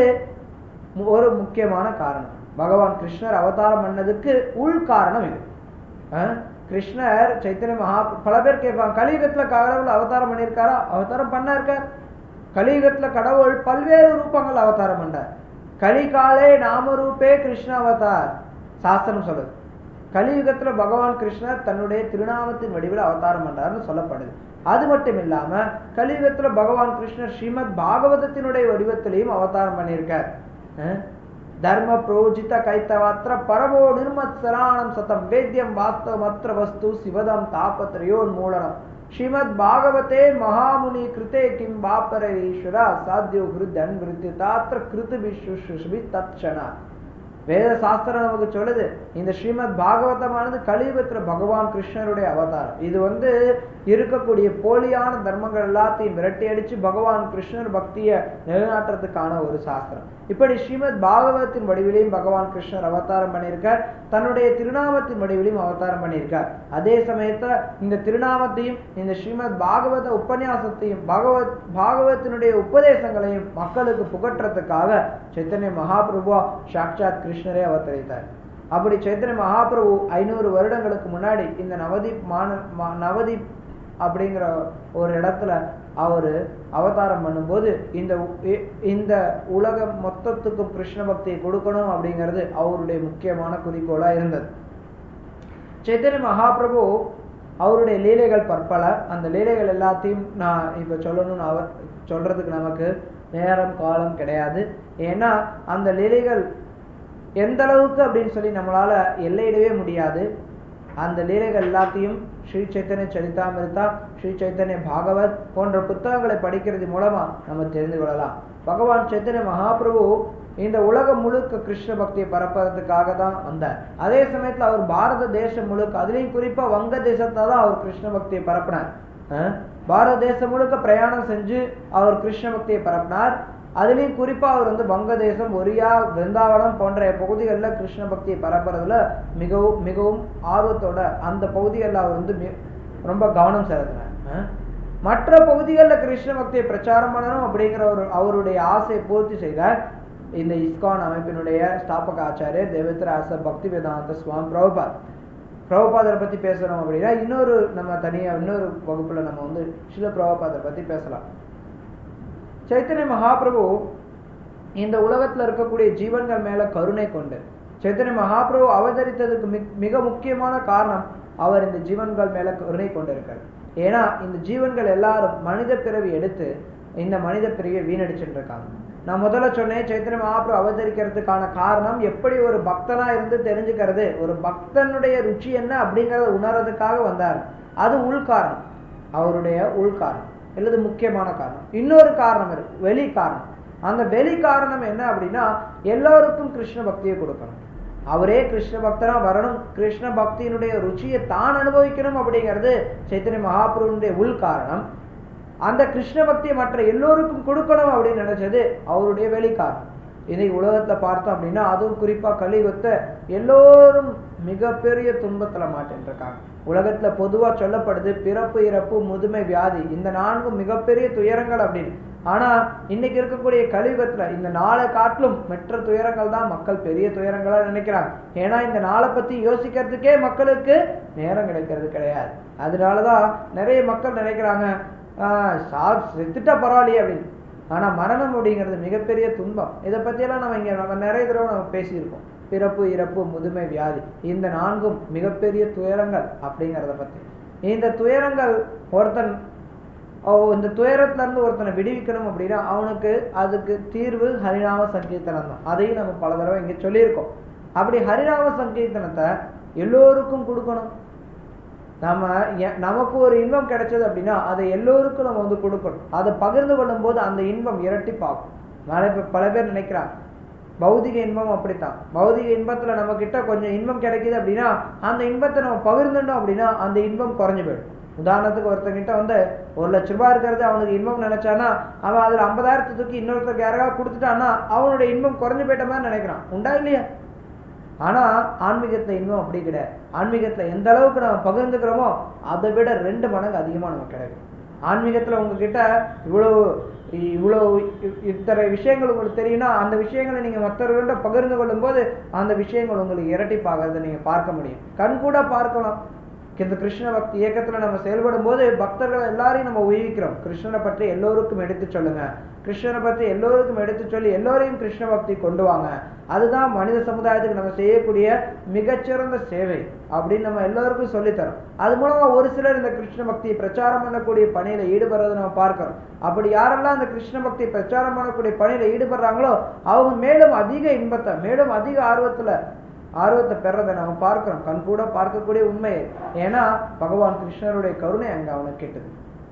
மு- ஒரு முக்கியமான காரணம் பகவான் கிருஷ்ணர் அவதாரம் பண்ணதுக்கு உள் காரணம் இது அஹ் கிருஷ்ணர் சைத்தன்ய மகா பல பேர் கேட்பாங்க கலியுகத்துல கடவுள் அவதாரம் பண்ணியிருக்காரா அவதாரம் பண்ண இருக்கார் கலியுகத்துல கடவுள் பல்வேறு ரூபங்கள் அவதாரம் பண்ணார் கலிகாலே நாமரூபே கிருஷ்ண அவதார் சாஸ்திரம் சொல்லுது கலியுகத்துல பகவான் கிருஷ்ணர் தன்னுடைய திருநாமத்தின் வடிவில் அவதாரம் பண்ணார்னு சொல்லப்படுது அது மட்டும் இல்லாம கலியுகத்துல பகவான் கிருஷ்ணர் ஸ்ரீமத் பாகவதத்தினுடைய வடிவத்திலையும் அவதாரம் பண்ணியிருக்கார் அஹ் தர்ம புரோஜித கைத்தவத்திர பரமோ நிர்மத்சராணம் சதம் வேத்யம் வாஸ்தவமத்திர வஸ்து சிவதம் தாபத்ரயோன்மூலனம் ஸ்ரீமத் பாகவதே மகாமுனி கிருதே கிம் பாப்பர ஈஸ்வர சாத்தியோ கிருத்தன் விருத்தி தாத்திர கிருத்து விஸ்வஸ்வி தத்ஷனா வேத சாஸ்திரம் நமக்கு சொல்லுது இந்த ஸ்ரீமத் பாகவதமானது கலியுகத்துல பகவான் கிருஷ்ணருடைய அவதாரம் இது வந்து இருக்கக்கூடிய போலியான தர்மங்கள் எல்லாத்தையும் விரட்டி அடிச்சு பகவான் கிருஷ்ணர் பக்தியை நிலைநாட்டுறதுக்கான ஒரு சாஸ்திரம் இப்படி ஸ்ரீமத் பாகவத்தின் வடிவிலையும் பகவான் கிருஷ்ணர் அவதாரம் பண்ணியிருக்கார் தன்னுடைய திருநாமத்தின் வடிவிலையும் அவதாரம் பண்ணியிருக்கார் அதே சமயத்துல இந்த திருநாமத்தையும் இந்த ஸ்ரீமத் பாகவத உபன்யாசத்தையும் பகவத் பாகவத்தினுடைய உபதேசங்களையும் மக்களுக்கு புகற்றத்துக்காக சைத்தன்ய மகாபிரபுவா சாட்சாத் கிருஷ்ணரே அவதரித்தார் அப்படி சைத்தன்ய மகாபிரபு ஐநூறு வருடங்களுக்கு முன்னாடி இந்த நவதீப் மான மா- நவதீப் அப்படிங்கிற ஒரு இடத்துல அவரு அவதாரம் பண்ணும்போது இந்த உ- இ- இந்த உலகம் மொத்தத்துக்கும் கிருஷ்ண பக்தியை கொடுக்கணும் அப்படிங்கிறது அவருடைய முக்கியமான குறிக்கோளா இருந்தது சைத்தன்ய மகாபிரபு அவருடைய லீலைகள் பற்பல அந்த லீலைகள் எல்லாத்தையும் நான் இப்ப சொல்லணும்னு அவர் சொல்றதுக்கு நமக்கு நேரம் காலம் கிடையாது ஏன்னா அந்த லீலைகள் எந்த அளவுக்கு அப்படின்னு சொல்லி நம்மளால எல்லையிடவே முடியாது அந்த லீலைகள் எல்லாத்தையும் ஸ்ரீ சைத்தன்ய சரிதாமிருத்தா ஸ்ரீ சைத்தன்ய பாகவத் போன்ற புத்தகங்களை படிக்கிறது மூலமா நம்ம தெரிந்து கொள்ளலாம் பகவான் சைத்தன்ய மகாபிரபு இந்த உலகம் முழுக்க கிருஷ்ண பக்தியை பரப்புறதுக்காக தான் வந்தார் அதே சமயத்துல அவர் பாரத தேசம் முழுக்க அதுலயும் குறிப்பா வங்க தேசத்தை தான் அவர் கிருஷ்ண பக்தியை பரப்பினார் அஹ் பாரத தேசம் முழுக்க பிரயாணம் செஞ்சு அவர் கிருஷ்ண பக்தியை பரப்பினார் அதுலயும் குறிப்பா அவர் வந்து வங்கதேசம் ஒரியா பிருந்தாவனம் போன்ற பகுதிகளில் கிருஷ்ண பக்தியை பரப்புறதுல மிகவும் மிகவும் ஆர்வத்தோட அந்த பகுதிகளில் அவர் வந்து மி- ரொம்ப கவனம் செலுத்தினார் அஹ். மற்ற பகுதிகளில் கிருஷ்ண பக்தியை பிரச்சாரம் பண்ணணும் அப்படிங்கிற ஒரு அவருடைய ஆசையை பூர்த்தி செய்தார் இந்த இஸ்கான் அமைப்பினுடைய ஸ்தாபக ஆச்சாரியர் தேவேந்திராச பக்தி வேதாந்த சுவாமி பிரபுபாத் பிரபுபாதரை பத்தி பேசணும் அப்படின்னா இன்னொரு நம்ம தனியா இன்னொரு வகுப்புல நம்ம வந்து சில பிரபுபாதரை பத்தி பேசலாம் சைத்தன்ய மகாபிரபு இந்த உலகத்துல இருக்கக்கூடிய ஜீவன்கள் மேல கருணை கொண்டு சைத்தன்ய மகாபிரபு அவதரித்ததுக்கு மிக்- மிக முக்கியமான காரணம் அவர் இந்த ஜீவன்கள் மேல கருணை கொண்டிருக்கார் ஏன்னா இந்த ஜீவன்கள் எல்லாரும் மனித பிறவி எடுத்து இந்த மனித பிறவியை வீணடிச்சுட்டு இருக்காங்க நான் முதல்ல சொன்னேன் சைத்தன்ய மகாபிரபு அவதரிக்கிறதுக்கான காரணம் எப்படி ஒரு பக்தனா இருந்து தெரிஞ்சுக்கிறது ஒரு பக்தனுடைய ருச்சி என்ன அப்படிங்கறத உணர்றதுக்காக வந்தார் அது உள்காரணம் அவருடைய உள்காரணம் அல்லது முக்கியமான காரணம் இன்னொரு காரணம் இருக்கு வெளி காரணம் அந்த வெளி காரணம் என்ன அப்படின்னா எல்லோருக்கும் கிருஷ்ண பக்தியை கொடுக்கணும் அவரே கிருஷ்ண பக்தனா வரணும் கிருஷ்ண பக்தியினுடைய ருச்சியை தான் அனுபவிக்கணும் அப்படிங்கிறது சைத்தன்ய மகாபிரபுடைய உள் காரணம் அந்த கிருஷ்ண பக்தியை மற்ற எல்லோருக்கும் கொடுக்கணும் அப்படின்னு நினைச்சது அவருடைய வெளிக்காரணம் இதை உலகத்துல பார்த்தோம் அப்படின்னா அதுவும் குறிப்பா கலியுகத்தை எல்லோரும் மிகப்பெரிய துன்பத்துல மாட்டின்னு இருக்காங்க உலகத்துல பொதுவா சொல்லப்படுது பிறப்பு இறப்பு முதுமை வியாதி இந்த நான்கும் மிகப்பெரிய துயரங்கள் அப்படின்னு ஆனா இன்னைக்கு இருக்கக்கூடிய கலியுகத்துல இந்த நாளை காட்டிலும் மற்ற துயரங்கள் தான் மக்கள் பெரிய துயரங்களா நினைக்கிறாங்க ஏன்னா இந்த நாளை பத்தி யோசிக்கிறதுக்கே மக்களுக்கு நேரம் கிடைக்கிறது கிடையாது அதனாலதான் நிறைய மக்கள் நினைக்கிறாங்க ஆஹ் சா- செத்துட்டா பரவாயில்லையே அப்படின்னு ஆனா மரணம் அப்படிங்கிறது மிகப்பெரிய துன்பம் இதை பத்தியெல்லாம் நம்ம இங்க நம்ம நிறைய தடவை நம்ம பேசியிருக்கோம் பிறப்பு இறப்பு முதுமை வியாதி இந்த நான்கும் மிகப்பெரிய துயரங்கள் அப்படிங்கிறத பத்தி இந்த துயரங்கள் ஒருத்தன் ஓ, இந்த துயரத்துல இருந்து ஒருத்தனை விடுவிக்கணும் அப்படின்னா அவனுக்கு அதுக்கு தீர்வு ஹரிநாம சங்கீர்த்தனம் தான் அதையும் நம்ம பல தடவை இங்க சொல்லியிருக்கோம் அப்படி ஹரிநாம சங்கீர்த்தனத்தை எல்லோருக்கும் கொடுக்கணும் நம்ம எ- நமக்கு ஒரு இன்பம் கிடைச்சது அப்படின்னா அதை எல்லோருக்கும் நம்ம வந்து கொடுக்கணும் அதை பகிர்ந்து கொள்ளும் போது அந்த இன்பம் இரட்டிப்பாகும் பல பேர் பல பேர் நினைக்கிறாங்க பௌதிக இன்பம் அப்படித்தான் பௌதிக இன்பத்துல நம்ம கிட்ட கொஞ்சம் இன்பம் கிடைக்குது அப்படின்னா அந்த இன்பத்தை நம்ம பகிர்ந்துட்டோம் அப்படின்னா அந்த இன்பம் குறைஞ்சு போயிடும் உதாரணத்துக்கு ஒருத்தங்கிட்ட வந்து ஒரு லட்ச ரூபாய் இருக்கிறது அவனுக்கு இன்பம் நினைச்சானா அவன் அதுல ஐம்பதாயிரத்தை தூக்கி இன்னொருத்தருக்கு யாராவது கொடுத்துட்டான்னா அவனுடைய இன்பம் குறைஞ்சு போயிட்ட மாதிரி நினைக்கிறான் உண்டா இல்லையா ஆனா ஆன்மீகத்துல இன்பம் அப்படி கிடையாது ஆன்மீகத்துல எந்த அளவுக்கு நம்ம பகிர்ந்துக்கிறோமோ அதை விட ரெண்டு மடங்கு அதிகமா நமக்கு கிடைக்கும் ஆன்மீகத்துல உங்ககிட்ட இவ்வளவு இவ்வளவு இ- இத்தனை விஷயங்கள் உங்களுக்கு தெரியும்னா அந்த விஷயங்களை நீங்க மற்றவர்கள்ட்ட பகிர்ந்து கொள்ளும் போது அந்த விஷயங்கள் உங்களுக்கு இரட்டிப்பாகிறத நீங்க பார்க்க முடியும் கண் கூட பார்க்கலாம் இந்த கிருஷ்ண பக்தி இயக்கத்துல நம்ம செயல்படும் போது பக்தர்கள் எல்லாரையும் நம்ம உயிர்க்கிறோம் கிருஷ்ணனை பற்றி எல்லோருக்கும் எடுத்து சொல்லுங்க கிருஷ்ணனை பற்றி எல்லோருக்கும் எடுத்து சொல்லி எல்லோரையும் கிருஷ்ண பக்தி கொண்டு வாங்க அதுதான் மனித சமுதாயத்துக்கு நம்ம செய்யக்கூடிய மிகச்சிறந்த சேவை அப்படின்னு நம்ம எல்லோருக்கும் சொல்லித்தரோம் அது மூலமா ஒரு சிலர் இந்த கிருஷ்ண பக்தியை பிரச்சாரம் பண்ணக்கூடிய பணியில ஈடுபடுறதை நம்ம பார்க்கிறோம் அப்படி யாரெல்லாம் இந்த கிருஷ்ண பக்தியை பிரச்சாரம் பண்ணக்கூடிய பணியில ஈடுபடுறாங்களோ அவங்க மேலும் அதிக இன்பத்தை மேலும் அதிக ஆர்வத்துல ஆர்வத்தை பெறதை நம்ம பார்க்கிறோம் கண் கூட பார்க்கக்கூடிய உண்மை ஏன்னா பகவான் கிருஷ்ணருடைய கருணை அங்க அவனுக்கு கேட்டது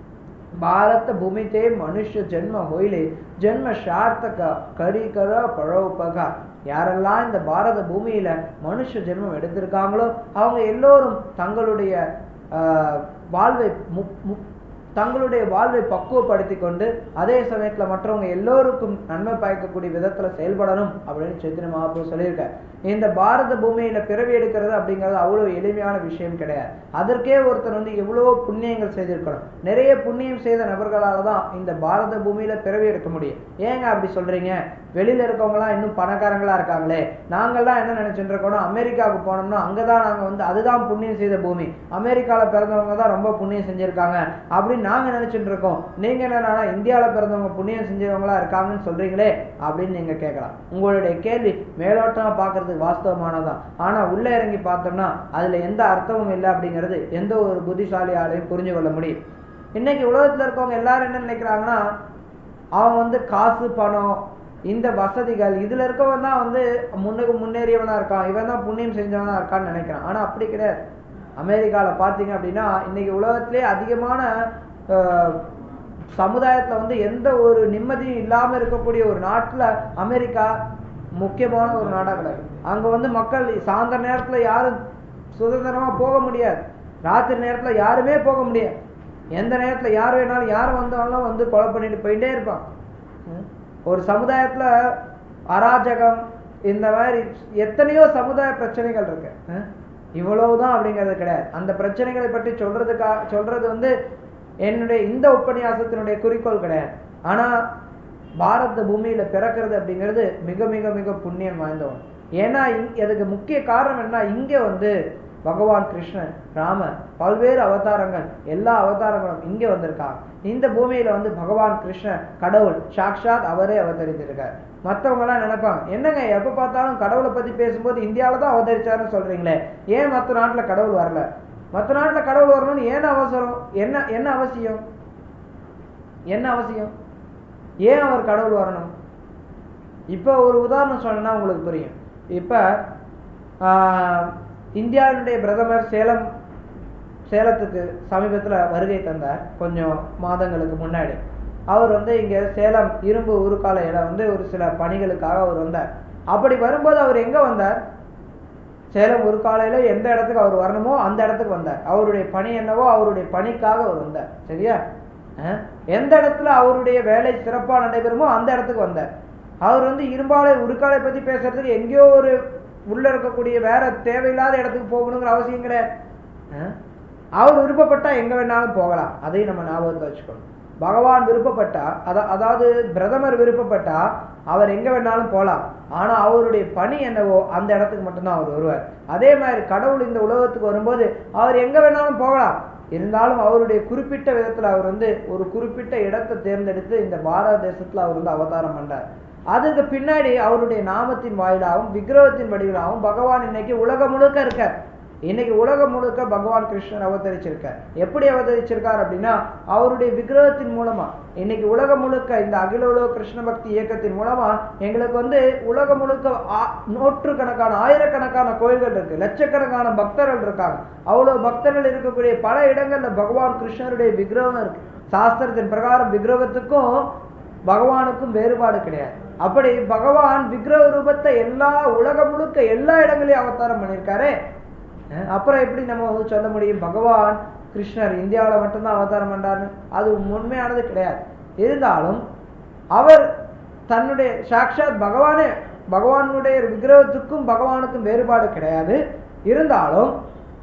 ಭಾರತ ಭೂಮಿತೆ ಮನುಷ್ಯ ಜನ್ಮ ಹೊಯ್ಲೆ ಜನ್ಮ ಸಾರ್ಥಕ ಕರಿಕರ ಪರೋಪಗ யாரெல்லாம் இந்த பாரத பூமியில மனுஷ ஜென்மம் எடுத்திருக்காங்களோ அவங்க எல்லோரும் தங்களுடைய ஆஹ், வாழ்வை மு- மு- தங்களுடைய வாழ்வை பக்குவப்படுத்தி கொண்டு அதே சமயத்துல மற்றவங்க எல்லோருக்கும் நன்மை பயக்கக்கூடிய விதத்துல செயல்படணும் அப்படின்னு சைத்தன்ய மகாபுரு சொல்லியிருக்கார் இந்த பாரத பூமியில பிறவி எடுக்கிறது அப்படிங்கிறது அவ்வளவு எளிமையான விஷயம் கிடையாது அதற்கே ஒருத்தர் வந்து எவ்வளவோ புண்ணியங்கள் செய்திருக்கணும் நிறைய புண்ணியம் செய்த நபர்களால தான் இந்த பாரத பூமியில பிறவி எடுக்க முடியும் ஏங்க அப்படி சொல்றீங்க வெளியில இருக்கவங்கலாம் இன்னும் பணக்காரங்களா இருக்காங்களே நாங்கெல்லாம் என்ன நினைச்சிட்டு இருக்கோம்னா அமெரிக்காவுக்கு போனோம்னா அங்கதான் நாங்க வந்து அதுதான் புண்ணியம் செய்த பூமி அமெரிக்கால பிறந்தவங்க தான் ரொம்ப புண்ணியம் செஞ்சிருக்காங்க அப்படின்னு நாங்க நினைச்சிட்டு இருக்கோம் நீங்க என்னன்னா இந்தியால பிறந்தவங்க புண்ணியம் செஞ்சவங்களா இருக்காங்கன்னு சொல்றீங்களே அப்படின்னு நீங்க கேட்கலாம் உங்களுடைய கேள்வி மேலோட்டமா பார்க்கிறதுக்கு வாஸ்தவமானதான் ஆனா உள்ள இறங்கி பார்த்தோம்னா அதுல எந்த அர்த்தமும் இல்லை அப்படிங்கிறது எந்த ஒரு புத்திசாலியாலையும் புரிஞ்சு கொள்ள முடியும் இன்னைக்கு உலகத்துல இருக்கவங்க எல்லாரும் என்ன நினைக்கிறாங்கன்னா அவன் வந்து காசு பணம் இந்த வசதிகள் இதுல இருக்கவன் தான் வந்து முன்னுக்கு முன்னேறியவனா இருக்கான் இவன் தான் புண்ணியம் செஞ்சவனா இருக்கான்னு நினைக்கிறான் ஆனா அப்படி கிடையாது அமெரிக்கால பாத்தீங்க அப்படின்னா இன்னைக்கு உலகத்திலே அதிகமான அஹ், சமுதாயத்துல வந்து எந்த ஒரு நிம்மதியும் இல்லாம இருக்கக்கூடிய ஒரு நாட்டுல அமெரிக்கா முக்கியமான ஒரு நாடா கிடையாது அங்க வந்து மக்கள் சாயந்தர நேரத்துல யாரும் சுதந்திரமா போக முடியாது ராத்திரி நேரத்துல யாருமே போக முடியாது எந்த நேரத்துல யார் வேணாலும் யார் வந்தாலும் வந்து கொலை பண்ணிட்டு போயிட்டே இருப்பான் ம். ஒரு சமுதாயத்துல அராஜகம் இந்த மாதிரி எத்தனையோ சமுதாய பிரச்சனைகள் இருக்கு ம். இவ்வளவுதான் அப்படிங்கிறது கிடையாது அந்த பிரச்சனைகளை பற்றி சொல்றதுக்கா சொல்றது வந்து என்னுடைய இந்த உபன்யாசத்தினுடைய குறிக்கோள் கிடையாது ஆனா பாரத பூமியில பிறக்கிறது அப்படிங்கிறது மிக மிக மிக புண்ணியம் வாய்ந்த ஒன்று ஏன்னா இங்- அதுக்கு முக்கிய காரணம் என்ன இங்க வந்து பகவான் கிருஷ்ணன் ராமர் பல்வேறு அவதாரங்கள் எல்லா அவதாரங்களும் இங்க வந்திருக்காங்க இந்த பூமியில வந்து பகவான் கிருஷ்ணன் கடவுள் சாக்ஷாத் அவரே அவதரித்திருக்கார் மத்தவங்க எல்லாம் நினைப்பாங்க என்னங்க எப்ப பார்த்தாலும் கடவுளை பத்தி பேசும்போது இந்தியாவில தான் அவதரிச்சாருன்னு சொல்றீங்களே ஏன் மத்த நாட்டுல கடவுள் வரல மத்த நாட்டுல கடவுள் வரணும்னு ஏன் அவசரம் என்ன என்ன அவசியம் என்ன அவசியம் ஏன் அவர் கடவுள் வரணும் இப்போ ஒரு உதாரணம் சொன்னா உங்களுக்கு புரியும் இப்ப ஆஹ், இந்தியாவினுடைய பிரதமர் சேலம் சேலத்துக்கு சமீபத்துல வருகை தந்தார் கொஞ்சம் மாதங்களுக்கு முன்னாடி அவர் வந்து இங்க சேலம் இரும்பு உருக்காலையில வந்து ஒரு சில பணிகளுக்காக அவர் வந்தார் அப்படி வரும்போது அவர் எங்க வந்தார் சேலம் உருக்காலையில எந்த இடத்துக்கு அவர் வரணுமோ அந்த இடத்துக்கு வந்தார் அவருடைய பணி என்னவோ அவருடைய பணிக்காக அவர் வந்தார் சரியா அஹ்? எந்த இடத்துல அவருடைய வேலை சிறப்பா நடைபெறுமோ அந்த இடத்துக்கு வந்தார் அவர் வந்து இரும்பாலை உருக்காலை பத்தி பேசுறதுக்கு எங்கேயோ ஒரு உள்ள இருக்கக்கூடிய வேற தேவையில்லாத இடத்துக்கு போகணுங்கிற அவசியம் கிடையாது அஹ்? அவர் விருப்பப்பட்டா எங்க வேணாலும் போகலாம் அதையும் நம்ம ஞாபகத்துல வச்சுக்கணும் பகவான் விருப்பப்பட்டா அதா அதாவது பிரதமர் விருப்பப்பட்டா அவர் எங்க வேணாலும் போலாம் ஆனா அவருடைய பணி என்னவோ அந்த இடத்துக்கு மட்டும்தான் அவர் வருவார் அதே மாதிரி கடவுள் இந்த உலகத்துக்கு வரும்போது அவர் எங்க வேணாலும் போகலாம் இருந்தாலும் அவருடைய குறிப்பிட்ட விதத்துல அவர் வந்து ஒரு குறிப்பிட்ட இடத்தை தேர்ந்தெடுத்து இந்த பாரத தேசத்துல அவர் வந்து அவதாரம் பண்றார் அதுக்கு பின்னாடி அவருடைய நாமத்தின் வாயிலாகவும் விக்கிரகத்தின் வடிவிலாகவும் பகவான் இன்னைக்கு உலகம் முழுக்க இருக்கார் இன்னைக்கு உலகம் முழுக்க பகவான் கிருஷ்ணர் அவதரிச்சிருக்கார் எப்படி அவதரிச்சிருக்கார் அப்படின்னா அவருடைய விக்கிரகத்தின் மூலமா இன்னைக்கு உலகம் முழுக்க இந்த அகில உலக கிருஷ்ண பக்தி இயக்கத்தின் மூலமா எங்களுக்கு வந்து உலகம் முழுக்க ஆ- நூற்றுக்கணக்கான ஆயிரக்கணக்கான கோயில்கள் இருக்கு லட்சக்கணக்கான பக்தர்கள் இருக்காங்க அவ்வளவு பக்தர்கள் இருக்கக்கூடிய பல இடங்கள்ல பகவான் கிருஷ்ணருடைய விக்கிரகம் இருக்கு சாஸ்திரத்தின் பிரகாரம் விக்கிரகத்துக்கும் பகவானுக்கும் வேறுபாடு கிடையாது அப்படி பகவான் விக்கிரக ரூபத்தை எல்லா உலகம் முழுக்க எல்லா இடங்களையும் அவதாரம் பண்ணியிருக்காரே அஹ் அப்புறம் எப்படி நம்ம வந்து சொல்ல முடியும் பகவான் கிருஷ்ணர் இந்தியாவுல மட்டும்தான் அவதாரம் பண்றாருன்னு அது உண்மையானது கிடையாது இருந்தாலும் அவர் தன்னுடைய சாக்ஷாத் பகவானே பகவானுடைய விக்கிரகத்துக்கும் பகவானுக்கும் வேறுபாடு கிடையாது இருந்தாலும்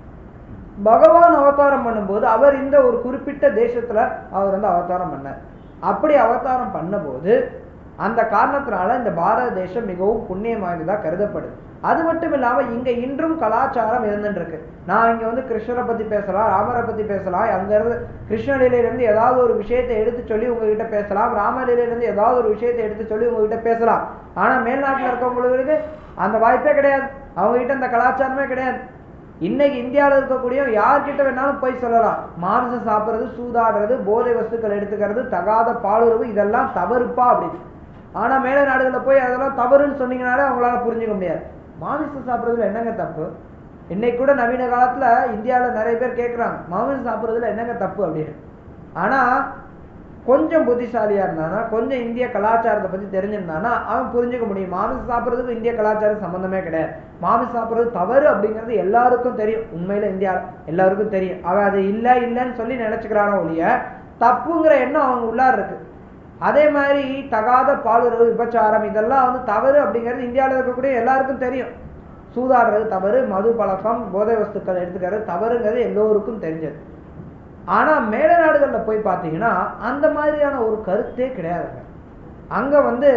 பகவான் அவதாரம் பண்ணும்போது அவர் இந்த ஒரு குறிப்பிட்ட தேசத்துல அவர் வந்து அவதாரம் பண்ணார் அப்படி அவதாரம் பண்ணும்போது அந்த காரணத்தினால இந்த பாரத தேசம் மிகவும் புண்ணியம் வாய்ந்ததா கருதப்படுது அது மட்டும் இல்லாம இங்க இன்றும் கலாச்சாரம் இருந்துட்டு இருக்கு நான் இங்க வந்து கிருஷ்ணரை பத்தி பேசலாம் ராமரை பத்தி பேசலாம் அங்க இருந்து கிருஷ்ணலீலையில இருந்து ஏதாவது ஒரு விஷயத்தை எடுத்து சொல்லி உங்ககிட்ட பேசலாம் ராமலீலையில இருந்து ஏதாவது ஒரு விஷயத்தை எடுத்து சொல்லி உங்ககிட்ட பேசலாம் ஆனா மேல்நாட்டுல இருக்கவங்களுக்கு அந்த வாய்ப்பே கிடையாது அவங்க கிட்ட அந்த கலாச்சாரமே கிடையாது இன்னைக்கு இந்தியாவில் இருக்கக்கூடிய யார்கிட்ட வேணாலும் போய் சொல்லலாம் மாமிசம் சாப்பிடுறது சூதாடுறது போதை வஸ்துக்கள் எடுத்துக்கிறது தகாத பாலுறவு இதெல்லாம் தவறுப்பா அப்படின்னு ஆனா மேல நாடுகளில் போய் அதெல்லாம் தவறுன்னு சொன்னீங்கனாலே அவங்களால புரிஞ்சுக்க முடியாது மாமிசம் சாப்பிடுறதுல என்னங்க தப்பு இன்னைக்கு கூட நவீன காலத்துல இந்தியாவில் நிறைய பேர் கேட்குறாங்க மாமிசம் சாப்பிடுறதுல என்னங்க தப்பு அப்படின்னு ஆனா கொஞ்சம் புத்திசாலியா இருந்தானா கொஞ்சம் இந்திய கலாச்சாரத்தை பத்தி தெரிஞ்சிருந்தானா அவன் புரிஞ்சுக்க முடியும் மாமிசம் சாப்பிட்றதுக்கு இந்திய கலாச்சாரம் சம்பந்தமே கிடையாது மாமிசம் சாப்பிட்றது தவறு அப்படிங்கிறது எல்லாருக்கும் தெரியும் உண்மையில இந்தியா எல்லாருக்கும் தெரியும் அவன் அது இல்லை இல்லைன்னு சொல்லி நினைச்சுக்கிறானோ ஒழிய தப்புங்கிற எண்ணம் அவங்க உள்ளார இருக்கு அதே மாதிரி தகாத பாலுறவு விபச்சாரம் இதெல்லாம் வந்து தவறு அப்படிங்கிறது இந்தியாவில் இருக்கக்கூடிய எல்லாருக்கும் தெரியும் சூதாடுறது தவறு மது பழக்கம் போதை வஸ்துக்கள் எடுத்துக்கிறது தவறுங்கிறது எல்லோருக்கும் தெரிஞ்சது ஆனா மேல நாடுகள்ல போய் பார்த்தீங்கன்னா அந்த மாதிரியான ஒரு கருத்தே கிடையாதுங்க அங்க வந்து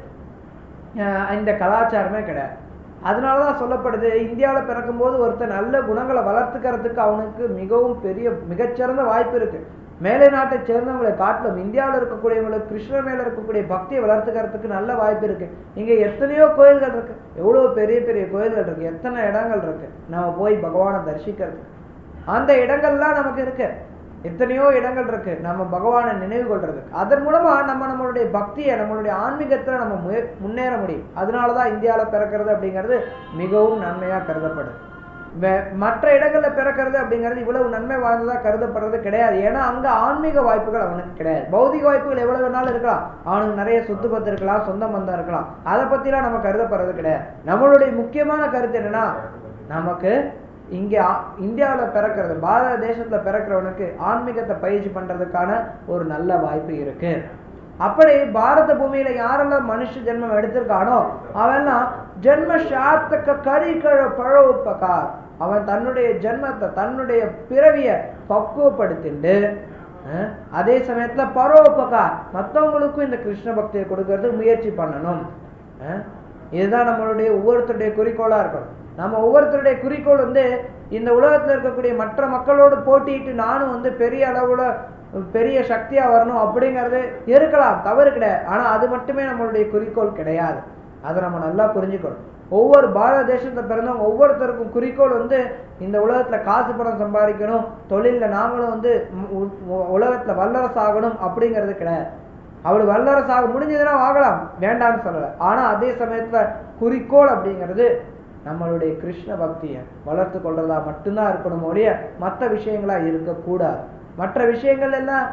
அஹ், இந்த கலாச்சாரமே கிடையாது அதனாலதான் சொல்லப்படுது இந்தியாவில் பிறக்கும்போது ஒருத்தர் நல்ல குணங்களை வளர்த்துக்கிறதுக்கு அவனுக்கு மிகவும் பெரிய மிகச்சிறந்த வாய்ப்பு இருக்கு மேலை நாட்டை சேர்ந்தவங்களை காட்டிலும் இந்தியாவில் இருக்கக்கூடியவங்களுக்கு கிருஷ்ணர் மேல இருக்கக்கூடிய பக்தியை வளர்த்துக்கிறதுக்கு நல்ல வாய்ப்பு இருக்கு இங்க எத்தனையோ கோயில்கள் இருக்கு எவ்வளவு பெரிய பெரிய கோயில்கள் இருக்கு எத்தனை இடங்கள் இருக்கு நம்ம போய் பகவானை தரிசிக்கிறதுக்கு அந்த இடங்கள்லாம் நமக்கு இருக்கு எத்தனையோ இடங்கள் இருக்கு நம்ம பகவானை நினைவு கொள்றதுக்கு அதன் மூலமா நம்ம நம்மளுடைய பக்தியை நம்மளுடைய ஆன்மீகத்துல நம்ம முய- முன்னேற முடியும் அதனாலதான் இந்தியால பிறக்கிறது அப்படிங்கிறது மிகவும் நன்மையா கருதப்படுது வே- மற்ற இடங்கள்ல பிறக்கிறது அப்படிங்கிறது இவ்வளவு நன்மை வாய்ந்ததா கருதப்படுறது கிடையாது ஏன்னா அங்க ஆன்மீக வாய்ப்புகள் அவனுக்கு கிடையாது பௌதிக வாய்ப்புகள் எவ்வளவு வேணாலும் இருக்கலாம் அவனுக்கு நிறைய சொத்து பத்து இருக்கலாம் சொந்த பந்தம் இருக்கலாம் அதை பத்திலாம் நம்ம கருதப்படுறது கிடையாது நம்மளுடைய முக்கியமான கருத்து என்னன்னா நமக்கு இங்க ஆ- இந்தியாவுல பிறக்கிறது பாரத தேசத்துல பிறக்கிறவனுக்கு ஆன்மீகத்தை பயிற்சி பண்றதுக்கான ஒரு நல்ல வாய்ப்பு இருக்கு அப்படி பாரத பூமியில யாரெல்லாம் மனுஷ ஜென்மம் எடுத்திருக்கானோ அவெல்லாம் ஜென்ம சார்த்தக்க கரிகழ பழவுப்பக்கார் அவன் தன்னுடைய ஜென்மத்தை தன்னுடைய பிறவிய பக்குவப்படுத்திண்டு அஹ், அதே சமயத்துல பரோபகார் மத்தவங்களுக்கும் இந்த கிருஷ்ண பக்தியை கொடுக்கறதுக்கு முயற்சி பண்ணணும் அஹ், இதுதான் நம்மளுடைய ஒவ்வொருத்தருடைய குறிக்கோளா இருக்கணும் நம்ம ஒவ்வொருத்தருடைய குறிக்கோள் வந்து இந்த உலகத்துல இருக்கக்கூடிய மற்ற மக்களோடு போட்டியிட்டு நானும் வந்து பெரிய அளவுல பெரிய சக்தியா வரணும் அப்படிங்கிறது இருக்கலாம் தவறு கிடையாது ஆனா அது மட்டுமே நம்மளுடைய குறிக்கோள் கிடையாது அதை நம்ம நல்லா புரிஞ்சுக்கணும் ஒவ்வொரு பாரத தேசத்துல பிறந்தவங்க ஒவ்வொருத்தருக்கும் குறிக்கோள் வந்து இந்த உலகத்துல காசு பணம் சம்பாதிக்கணும் தொழில்ல நாமளும் வந்து உ- உ- உலகத்துல வல்லரசு ஆகணும் அப்படிங்கிறது கிடையாது அப்படி வல்லரசு ஆக முடிஞ்சதுன்னா ஆகலாம் வேண்டாம்னு சொல்லல ஆனா அதே சமயத்துல குறிக்கோள் அப்படிங்கிறது நம்மளுடைய கிருஷ்ண பக்தியை வளர்த்து கொள்றதா மட்டும்தான் இருக்கணும் ஒழிய மற்ற விஷயங்களா இருக்கக்கூடாது மற்ற விஷயங்கள் எல்லாம்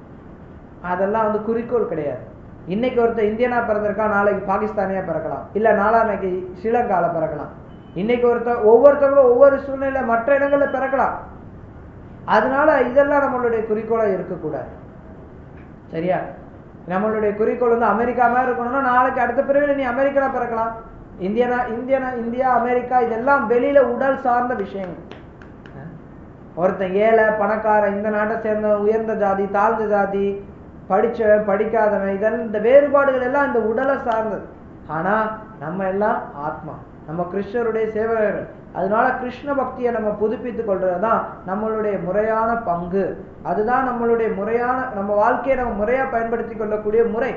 அதெல்லாம் வந்து குறிக்கோள் கிடையாது இன்னைக்கு ஒருத்தர் இந்தியனா பிறந்திருக்கான் நாளைக்கு பாகிஸ்தானியா பிறக்கலாம் இல்ல நாளான்னைக்கு ஸ்ரீலங்கால பிறக்கலாம் இன்னைக்கு ஒருத்தர் ஒவ்வொருத்தவங்களும் ஒவ்வொரு சூழ்நிலை மற்ற இடங்கள்ல பிறக்கலாம் அதனால இதெல்லாம் நம்மளுடைய குறிக்கோளா இருக்கக்கூடாது சரியா நம்மளுடைய குறிக்கோள் வந்து அமெரிக்கா மாதிரி இருக்கணும்னா நாளைக்கு அடுத்த பிறவில நீ அமெரிக்கால பிறக்கலாம் இந்தியனா இந்தியனா இந்தியா அமெரிக்கா இதெல்லாம் வெளியில உடல் சார்ந்த விஷயங்கள் ஒருத்தன் ஏழை பணக்காரன் இந்த நாட்டை சேர்ந்த உயர்ந்த ஜாதி தாழ்ந்த ஜாதி படிச்சவன் படிக்காதவன் இதெல்லாம் இந்த வேறுபாடுகள் எல்லாம் இந்த உடலை சார்ந்தது ஆனா நம்ம எல்லாம் ஆத்மா நம்ம கிருஷ்ணருடைய சேவகர்கள் அதனால கிருஷ்ண பக்தியை நம்ம புதுப்பித்துக் கொள்றதுதான் நம்மளுடைய முறையான பங்கு அதுதான் நம்மளுடைய முறையான நம்ம வாழ்க்கையை நம்ம முறையா பயன்படுத்தி கொள்ளக்கூடிய முறை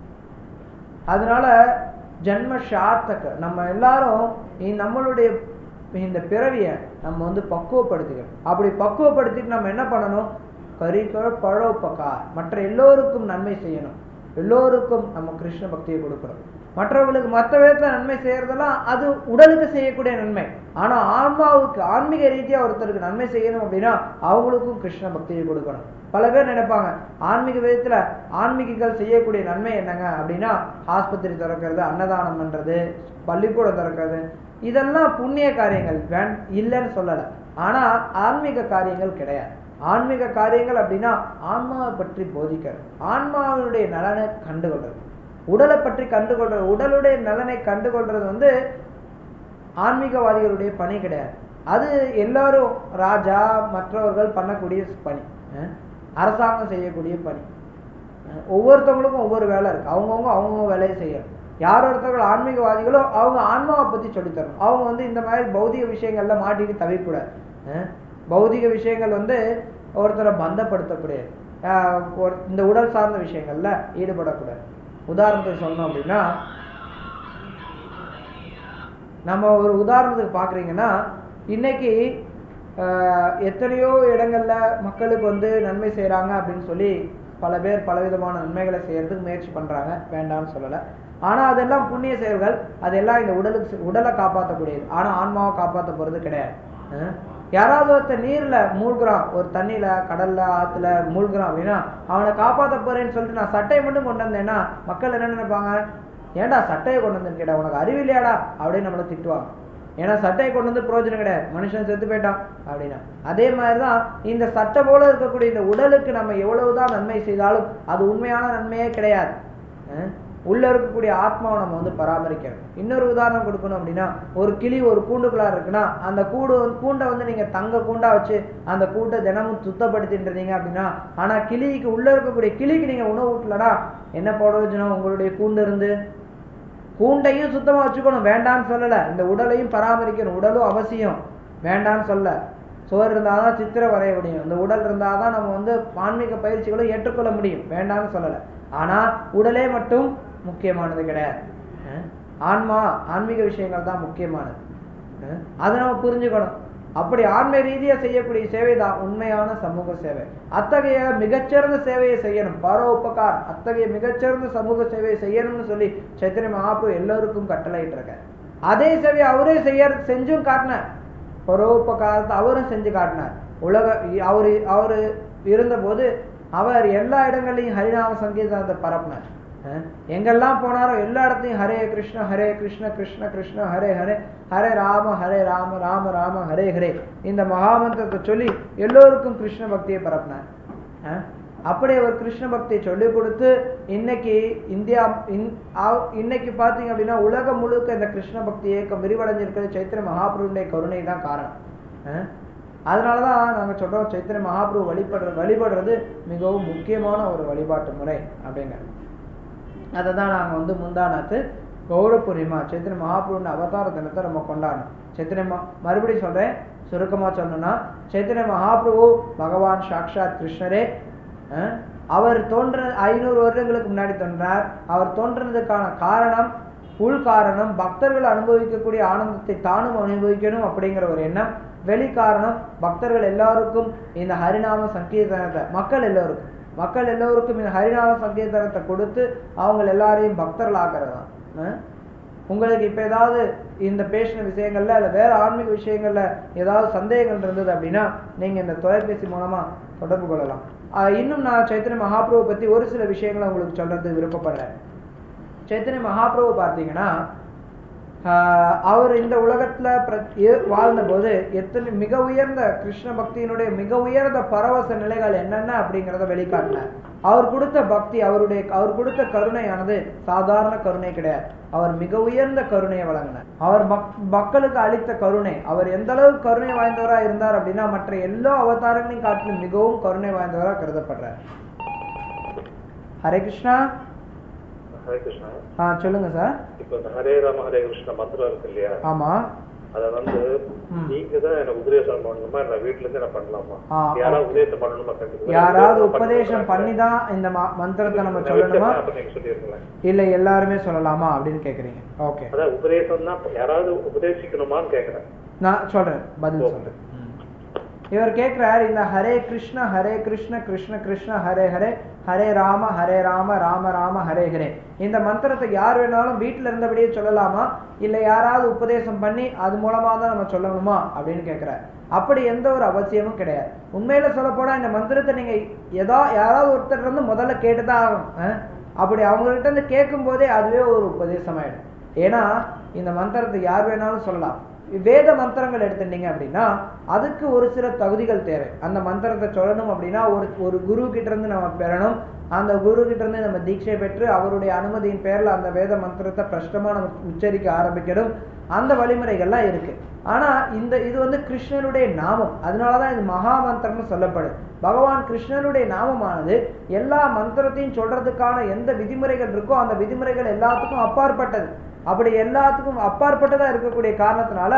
அதனால ஜென்ம சார்த்தக நம்ம எல்லாரும் இ- நம்மளுடைய இந்த பிறவியை நம்ம வந்து பக்குவப்படுத்திக்கணும் அப்படி பக்குவப்படுத்திட்டு நம்ம என்ன பண்ணணும் கரிக்கல் பழோப்பக்கா மற்ற எல்லோருக்கும் நன்மை செய்யணும் எல்லோருக்கும் நம்ம கிருஷ்ண பக்தியை கொடுக்கணும் மற்றவங்களுக்கு மற்ற விதத்துல நன்மை செய்யறதெல்லாம் அது உடலுக்கு செய்யக்கூடிய நன்மை ஆனா ஆன்மாவுக்கு ஆன்மீக ரீதியா ஒருத்தருக்கு நன்மை செய்யணும் அப்படின்னா அவங்களுக்கும் கிருஷ்ண பக்தியை கொடுக்கணும் பல பேர் நினைப்பாங்க ஆன்மீக விதத்துல ஆன்மீகிகள் செய்யக்கூடிய நன்மை என்னங்க அப்படின்னா ஆஸ்பத்திரி திறக்கிறது அன்னதானம் பண்றது பள்ளிக்கூடம் திறக்கிறது இதெல்லாம் புண்ணிய காரியங்கள் வேண் இல்லைன்னு சொல்லல ஆனா ஆன்மீக காரியங்கள் கிடையாது ஆன்மீக காரியங்கள் அப்படின்னா ஆன்மாவை பற்றி போதிக்கிறது ஆன்மாவினுடைய நலனை கண்டுகொள்றது உடலை பற்றி கண்டுகொள்றது உடலுடைய நலனை கண்டுகொள்றது வந்து ஆன்மீகவாதிகளுடைய பணி கிடையாது அது எல்லாரும் ராஜா மற்றவர்கள் பண்ணக்கூடிய பணி அஹ் அரசாங்கம் செய்யக்கூடிய பணி அஹ் ஒவ்வொருத்தவங்களுக்கும் ஒவ்வொரு வேலை இருக்கு அவங்கவுங்க அவங்கவுங்க வேலையை செய்யணும் யார் ஒருத்தவர்கள் ஆன்மீகவாதிகளோ அவங்க ஆன்மாவை பத்தி சொல்லித் தரணும் அவங்க வந்து இந்த மாதிரி பௌதிக விஷயங்கள்ல மாட்டிட்டு தவிக்கூடாது அஹ் பௌதிக விஷயங்கள் வந்து ஒருத்தரை பந்தப்படுத்தக்கூடாது அஹ் ஒரு இந்த உடல் சார்ந்த விஷயங்கள்ல ஈடுபடக்கூடாது உதாரணத்துக்கு சொல்லணும் அப்படின்னா நம்ம ஒரு உதாரணத்துக்கு பார்க்குறீங்கன்னா இன்னைக்கு ஆஹ், எத்தனையோ இடங்கள்ல மக்களுக்கு வந்து நன்மை செய்றாங்க அப்படின்னு சொல்லி பல பேர் பலவிதமான நன்மைகளை செய்யறதுக்கு முயற்சி பண்றாங்க வேண்டாம்னு சொல்லல ஆனா அதெல்லாம் புண்ணிய செயல்கள் அதெல்லாம் இந்த உடலுக்கு உடலை காப்பாற்றக்கூடியது ஆனா ஆன்மாவை காப்பாற்ற போறது கிடையாது ஆஹ்? யாராவது ஒருத்தர் நீர்ல மூழ்குறான் ஒரு தண்ணியில கடல்ல ஆத்துல மூழ்குறான் அப்படின்னா அவனை காப்பாத்த போறேன்னு சொல்லிட்டு நான் சட்டையை மட்டும் கொண்டு வந்தேன்னா மக்கள் என்ன நினைப்பாங்க ஏன்டா சட்டையை கொண்டு வந்தேன்னு கேட்டா உனக்கு அறிவில்லையாடா அப்படின்னு நம்மளை திட்டுவாங்க ஏன்னா சட்டையை கொண்டு வந்து பிரயோஜனம் கிடையாது மனுஷன் செத்து போயிட்டான் அப்படின்னா அதே மாதிரிதான் இந்த சட்டை போல இருக்கக்கூடிய இந்த உடலுக்கு நம்ம எவ்வளவுதான் நன்மை செய்தாலும் அது உண்மையான நன்மையே கிடையாது அஹ் உள்ள இருக்கக்கூடிய ஆத்மாவை நம்ம வந்து பராமரிக்கணும் இன்னொரு உதாரணம் கொடுக்கணும் அப்படின்னா ஒரு கிளி ஒரு கூண்டுக்குள்ளா இருக்குன்னா அந்த கூடு வந்து கூண்டை வந்து நீங்க தங்க கூண்டா வச்சு அந்த கூட்டை தினமும் சுத்தப்படுத்திட்டு இருந்தீங்க அப்படின்னா ஆனா கிளிக்கு உள்ள இருக்கக்கூடிய கிளிக்கு நீங்க உணவு ஊட்டலனா என்ன பிரயோஜனம் உங்களுடைய கூண்டு இருந்து கூண்டையும் சுத்தமா வச்சுக்கணும் வேண்டான்னு சொல்லல இந்த உடலையும் பராமரிக்கணும் உடலும் அவசியம் வேண்டான்னு சொல்ல சோறு இருந்தாதான் சித்திரை வரைய முடியும் இந்த உடல் இருந்தாதான் நம்ம வந்து ஆன்மீக பயிற்சிகளை ஏற்றுக்கொள்ள முடியும் வேண்டாம்னு சொல்லல ஆனா உடலே மட்டும் முக்கியமானது கிடையாது அஹ் ஆன்மா ஆன்மீக விஷயங்கள் தான் முக்கியமானது அஹ் அதை நம்ம புரிஞ்சுக்கணும் அப்படி ஆன்மீக ரீதியா செய்யக்கூடிய சேவை தான் உண்மையான சமூக சேவை அத்தகைய மிகச்சிறந்த சேவையை செய்யணும் பரோபகார் அத்தகைய மிகச்சிறந்த சமூக சேவையை செய்யணும்னு சொல்லி சைத்தன்ய மகாபு எல்லோருக்கும் கட்டளையிட்டு இருக்கார் அதே சேவையை அவரே செய்ய செஞ்சும் காட்டினார் பரோபகாரத்தை அவரும் செஞ்சு காட்டினார் உலக அவரு அவரு இருந்தபோது அவர் எல்லா இடங்கள்லையும் ஹரிநாம சங்கீதத்தை பரப்பினார் அஹ் எங்கெல்லாம் போனாரோ எல்லா இடத்தையும் ஹரே கிருஷ்ண ஹரே கிருஷ்ண கிருஷ்ண கிருஷ்ண ஹரே ஹரே ஹரே ராம ஹரே ராம ராம ராம ஹரே ஹரே இந்த மகாமந்திரத்தை சொல்லி எல்லோருக்கும் கிருஷ்ண பக்தியை பரப்பினார் அஹ் அப்படி அவர் கிருஷ்ண பக்தியை சொல்லிக் கொடுத்து இன்னைக்கு இந்தியா இன்- ஆ- இன்னைக்கு பார்த்தீங்க அப்படின்னா உலகம் முழுக்க இந்த கிருஷ்ண பக்தி இயக்கம் விரிவடைஞ்சிருக்கிறது சைத்திர மகாபுருடைய கருணை தான் காரணம் அஹ் அதனாலதான் நாங்க சொல்றோம் சைத்திர மகாபுரு வழிபடுற வழிபடுறது மிகவும் முக்கியமான ஒரு வழிபாட்டு முறை அப்படிங்கிறது அதை தான் நாங்கள் வந்து முந்தானத்து கௌர பூர்ணிமா சைத்திர மகாபுருடைய அவதார தினத்தை நம்ம கொண்டாடணும் சைத்திர ம மறுபடியும் சொல்றேன் சுருக்கமா சொல்லணும்னா சைத்திர மகாபிரபு பகவான் சாக்ஷாத் கிருஷ்ணரே அஹ், அவர் தோன்ற ஐநூறு வருடங்களுக்கு முன்னாடி தோன்றார் அவர் தோன்றதுக்கான காரணம் உள் காரணம் பக்தர்கள் அனுபவிக்கக்கூடிய ஆனந்தத்தை தானும் அனுபவிக்கணும் அப்படிங்கிற ஒரு எண்ணம் வெளி காரணம் பக்தர்கள் எல்லாருக்கும் இந்த ஹரிநாம சங்கீர்த்தனத்தை மக்கள் எல்லோருக்கும் மக்கள் எல்லோருக்கும் இந்த ஹரிநாம சங்கீர்த்தனத்தை கொடுத்து அவங்க எல்லாரையும் பக்தர்கள் ஆக்குறது தான் உங்களுக்கு இப்ப ஏதாவது இந்த பேசின விஷயங்கள்ல இல்ல வேற ஆன்மீக விஷயங்கள்ல ஏதாவது சந்தேகங்கள் இருந்தது அப்படின்னா நீங்க இந்த தொலைபேசி மூலமா தொடர்பு கொள்ளலாம் ஆஹ் இன்னும் நான் சைத்தன்ய மகாபிரபு பத்தி ஒரு சில விஷயங்களை உங்களுக்கு சொல்றது விருப்பப்படுறேன் சைத்தன்ய மகாபிரபு பார்த்தீங்கன்னா ஆஹ் அவர் இந்த உலகத்துல பிர- இ- வாழ்ந்தபோது எத்தனை மிக உயர்ந்த கிருஷ்ண பக்தியினுடைய மிக உயர்ந்த பரவச நிலைகள் என்னென்ன அப்படிங்கிறத வெளிக்காட்டினார் அவர் கொடுத்த பக்தி அவருடைய அவர் கொடுத்த கருணையானது சாதாரண கருணை கிடையாது அவர் மிக உயர்ந்த கருணையை வழங்கினார் அவர் மக்- மக்களுக்கு அளித்த கருணை அவர் எந்த அளவுக்கு கருணை வாய்ந்தவரா இருந்தார் அப்படின்னா மற்ற எல்லா அவதாரங்களையும் காட்டிலும் மிகவும் கருணை வாய்ந்தவரா கருதப்படுறார் ஹரே கிருஷ்ணா ஹரே கிருஷ்ணா ஆ சொல்லுங்க சார் இப்ப இந்த ஹரே ராம ஹரே கிருஷ்ண மந்திரம் இருக்கு இல்லையா ஆமா அத வந்து ம். நீங்க தான் எனக்கு உபதேசம் பண்ணணுமா இல்ல வீட்டுல இருந்து நான் பண்ணலாமா ஆ, யாராவது okay. உபதேசம் பண்ணணுமா கண்டிப்பா யாராவது உபதேசம் உபதேசம் பண்ணணுமா? பண்ணி தான் இந்த ம- மந்திரத்தை நம்ம நான் சொல்லணுமா வச்சிருக்கேன், அப்ப நீங்க சொல்லிருங்களேன் இல்ல எல்லாருமே சொல்லலாமா அப்படின்னு கேக்குறீங்க ஓகே அதான் உபதேசம் தான் யாராவது உபதேசிக்கணுமான்னு கேக்குறேன் நான் சொல்றேன் பதில் சொல்றேன் இவர் கேட்கிறார் இந்த ஹரே கிருஷ்ண ஹரே கிருஷ்ண கிருஷ்ண கிருஷ்ண ஹரே ஹரே ஹரே ராம ஹரே ராம ராம ராம ஹரே ஹரே இந்த மந்திரத்தை யார் வேணாலும் வீட்டுல இருந்தபடியே சொல்லலாமா இல்ல யாராவது உபதேசம் பண்ணி அது மூலமா தான் நம்ம சொல்லணுமா அப்படின்னு கேட்கிறார் அப்படி எந்த ஒரு அவசியமும் கிடையாது உண்மையில சொல்ல போனா இந்த மந்திரத்தை நீங்க ஏதோ யாராவது ஒருத்தர் இருந்து முதல்ல கேட்டுதான் ஆகணும் அஹ்? அப்படி அவங்ககிட்ட இருந்து கேட்கும் போதே அதுவே ஒரு உபதேசம் ஆயிடும் ஏன்னா இந்த மந்திரத்தை யார் வேணாலும் சொல்லலாம் வேத மந்திரங்கள் எடுத்துட்டீங்க அப்படின்னா அதுக்கு ஒரு சில தகுதிகள் தேவை அந்த மந்திரத்தை சொல்லணும் அப்படின்னா ஒரு ஒரு குரு கிட்ட இருந்து நம்ம பெறணும் அந்த குரு கிட்ட இருந்து நம்ம தீட்சை பெற்று அவருடைய அனுமதியின் பேர்ல அந்த வேத மந்திரத்தை பிரஷ்டமா நம்ம உச்சரிக்க ஆரம்பிக்கணும் அந்த வழிமுறைகள்லாம் இருக்கு ஆனா இந்த இது வந்து கிருஷ்ணனுடைய நாமம் அதனாலதான் இது மகா மந்திரம்னு சொல்லப்படுது பகவான் கிருஷ்ணனுடைய நாமமானது எல்லா மந்திரத்தையும் சொல்றதுக்கான எந்த விதிமுறைகள் இருக்கோ அந்த விதிமுறைகள் எல்லாத்துக்கும் அப்பாற்பட்டது அப்படி எல்லாத்துக்கும் அப்பாற்பட்டதா இருக்கக்கூடிய காரணத்தினால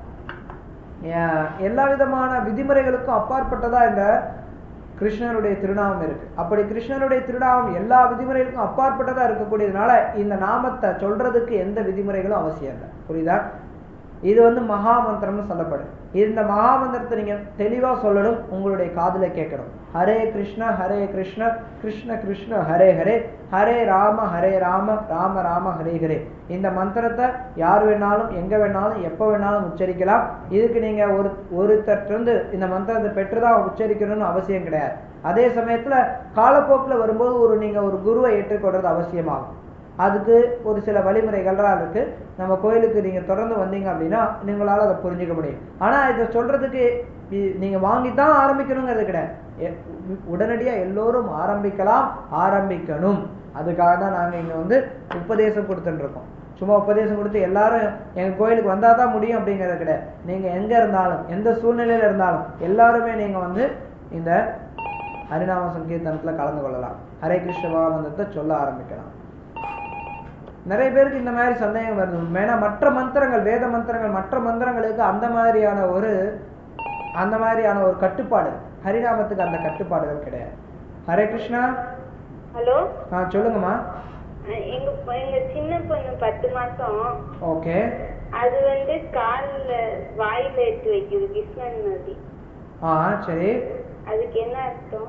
அஹ், எல்லா விதமான விதிமுறைகளுக்கும் அப்பாற்பட்டதா இந்த கிருஷ்ணருடைய திருநாமம் இருக்கு அப்படி கிருஷ்ணருடைய திருநாமம் எல்லா விதிமுறைகளுக்கும் அப்பாற்பட்டதா இருக்கக்கூடியதுனால இந்த நாமத்தை சொல்றதுக்கு எந்த விதிமுறைகளும் அவசியம் இல்லை புரியுதா இது வந்து மகா மந்திரம்னு சொல்லப்படுது இந்த மகாமந்திரத்தை நீங்க தெளிவா சொல்லணும் உங்களுடைய காதுல கேட்கணும் ஹரே கிருஷ்ண ஹரே கிருஷ்ண கிருஷ்ண கிருஷ்ண ஹரே ஹரே ஹரே ராம ஹரே ராம ராம ராம ஹரே ஹரே இந்த மந்திரத்தை யார் வேணாலும் எங்க வேணாலும் எப்ப வேணாலும் உச்சரிக்கலாம் இதுக்கு நீங்க ஒரு ஒருத்தர்கிட்ட இந்த மந்திரத்தை பெற்றுதான் உச்சரிக்கணும்னு அவசியம் கிடையாது அதே சமயத்துல காலப்போக்குல வரும்போது ஒரு நீங்க ஒரு குருவை ஏற்றுக்கொள்றது அவசியமாகும் அதுக்கு ஒரு சில வழிமுறைகள்லாம் இருக்கு நம்ம கோயிலுக்கு நீங்க தொடர்ந்து வந்தீங்க அப்படின்னா நீங்களால அதை புரிஞ்சுக்க முடியும் ஆனா இதை சொல்றதுக்கு இ- நீங்க வாங்கித்தான் ஆரம்பிக்கணுங்கிறது கிடையாது எ- உடனடியா எல்லோரும் ஆரம்பிக்கலாம் ஆரம்பிக்கணும் அதுக்காக தான் நாங்க இங்க வந்து உபதேசம் கொடுத்துட்டு இருக்கோம் சும்மா உபதேசம் கொடுத்து எல்லாரும் எங்க கோயிலுக்கு வந்தா தான் முடியும் அப்படிங்கிறது கிடையாது நீங்க எங்க இருந்தாலும் எந்த சூழ்நிலையில இருந்தாலும் எல்லாருமே நீங்க வந்து இந்த ஹரிநாம சங்கீர்த்தனத்துல கலந்து கொள்ளலாம் ஹரே கிருஷ்ண மந்திரத்தை சொல்ல ஆரம்பிக்கலாம் நிறைய பேருக்கு இந்த மாதிரி சந்தேகம் வருது ஏன்னா மற்ற மந்திரங்கள் வேத மந்திரங்கள் மற்ற மந்திரங்களுக்கு அந்த மாதிரியான ஒரு அந்த மாதிரியான ஒரு கட்டுப்பாடு ஹரிநாமத்துக்கு அந்த கட்டுப்பாடுகள் கிடையாது ஹரே கிருஷ்ணா ஹலோ ஆ சொல்லுங்கம்மா அஹ் எங்க பொ- எங்க சின்ன பொண்ணு பத்து மாசம் ஓகே அது வந்து கால்ல வாயில எடுத்து வைக்குது கிருஷ்ணன் மாதிரி ஆ சரி அதுக்கு என்ன அர்த்தம்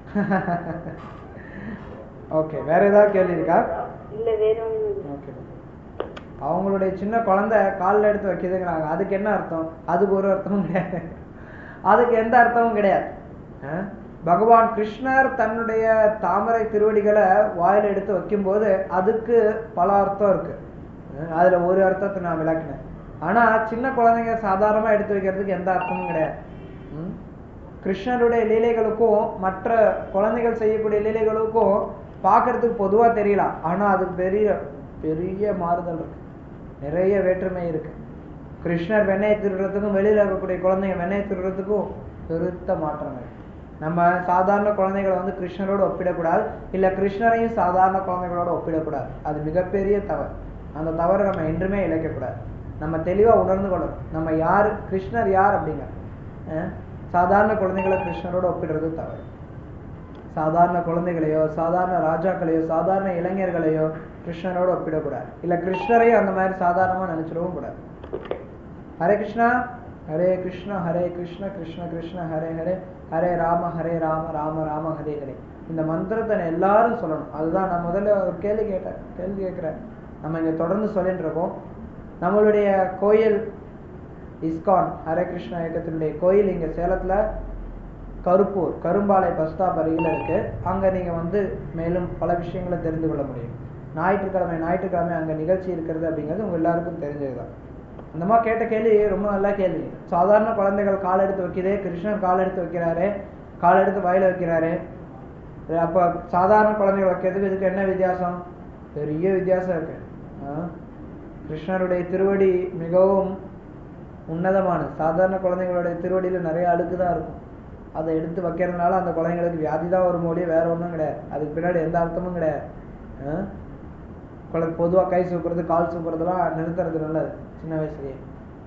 ஓகே வேற ஏதாவது கேள்வி இருக்கா இல்ல வேற ஒண்ணும் இல்ல ஓகே அவங்களுடைய சின்ன குழந்தை காலில் எடுத்து வைக்குதுங்கிறாங்க அதுக்கு என்ன அர்த்தம் அதுக்கு ஒரு அர்த்தமும் கிடையாது அதுக்கு எந்த அர்த்தமும் கிடையாது ஆ? பகவான் கிருஷ்ணர் தன்னுடைய தாமரை திருவடிகளை வாயில எடுத்து வைக்கும்போது அதுக்கு பல அர்த்தம் இருக்கு ஆ, அதுல ஒரு அர்த்தத்தை நான் விளக்குனேன் ஆனா சின்ன குழந்தைங்க சாதாரணமா எடுத்து வைக்கிறதுக்கு எந்த அர்த்தமும் கிடையாது ம்? கிருஷ்ணருடைய லீலைகளுக்கும் மற்ற குழந்தைகள் செய்யக்கூடிய லீலைகளுக்கும் பார்க்கறதுக்கு பொதுவா தெரியலாம் ஆனா அது பெரிய பெரிய மாறுதல் இருக்கு நிறைய வேற்றுமை இருக்கு கிருஷ்ணர் வெண்ணெய் திருடுறதுக்கும் வெளியில இருக்கக்கூடிய குழந்தைங்க வெண்ணெய் திருடுறதுக்கும் பெருத்த மாற்றம் இருக்கு நம்ம சாதாரண குழந்தைகளை வந்து கிருஷ்ணரோட ஒப்பிடக்கூடாது இல்ல கிருஷ்ணரையும் சாதாரண குழந்தைகளோட ஒப்பிடக்கூடாது அது மிகப்பெரிய தவறு அந்த தவறை நம்ம என்றுமே இழைக்கக்கூடாது நம்ம தெளிவா உணர்ந்து கொள்ளணும் நம்ம யாரு கிருஷ்ணர் யார் அப்படிங்க அஹ் சாதாரண குழந்தைகளை கிருஷ்ணரோட ஒப்பிடுறது தவறு சாதாரண குழந்தைகளையோ சாதாரண ராஜாக்களையோ சாதாரண இளைஞர்களையோ கிருஷ்ணரோட ஒப்பிடக்கூடாது இல்ல கிருஷ்ணரையும் அந்த மாதிரி சாதாரணமா நினைச்சிடவும் கூடாது ஹரே கிருஷ்ணா ஹரே கிருஷ்ணா ஹரே கிருஷ்ண கிருஷ்ண கிருஷ்ண ஹரே ஹரே ஹரே ராம ஹரே ராம ராம ராம ஹரே ஹரே இந்த மந்திரத்தை எல்லாரும் சொல்லணும் அதுதான் நான் முதல்ல ஒரு கேள்வி கேட்டேன் கேள்வி கேட்கிறேன் நம்ம இங்க தொடர்ந்து சொல்லிட்டு இருக்கோம் நம்மளுடைய கோயில் இஸ்கான் ஹரே கிருஷ்ணா இயக்கத்தினுடைய கோயில் இங்க சேலத்துல கருப்பூர் கரும்பாலை பஸ் ஸ்டாப் அருகில் இருக்கு அங்க நீங்க வந்து மேலும் பல விஷயங்களை தெரிந்து கொள்ள முடியும் ஞாயிற்றுக்கிழமை ஞாயிற்றுக்கிழமை அங்க நிகழ்ச்சி இருக்கிறது அப்படிங்கிறது உங்க எல்லாருக்கும் தெரிஞ்சதுதான் அந்த மாதிரி கேட்ட கேள்வி ரொம்ப நல்ல கேள்வி சாதாரண குழந்தைகள் கால் எடுத்து வைக்குது கிருஷ்ணர் கால் எடுத்து வைக்கிறாரு கால் எடுத்து வாயில வைக்கிறாரு அப்ப சாதாரண குழந்தைகள் வைக்கிறதுக்கு இதுக்கு என்ன வித்தியாசம் பெரிய வித்தியாசம் இருக்கு ஆ? கிருஷ்ணருடைய திருவடி மிகவும் உன்னதமானது சாதாரண குழந்தைங்களுடைய திருவடியில நிறைய அழுக்கு தான் இருக்கும் அதை எடுத்து வைக்கிறதுனால அந்த குழந்தைங்களுக்கு வியாதி தான் ஒரு மொழி வேற ஒண்ணும் கிடையாது அதுக்கு பின்னாடி எந்த அர்த்தமும் கிடையாது ஆ? குழந்தை பொதுவா கை சூப்புறது கால் சூப்புறதெல்லாம் நிறுத்துறது நல்லது சின்ன வயசுலயே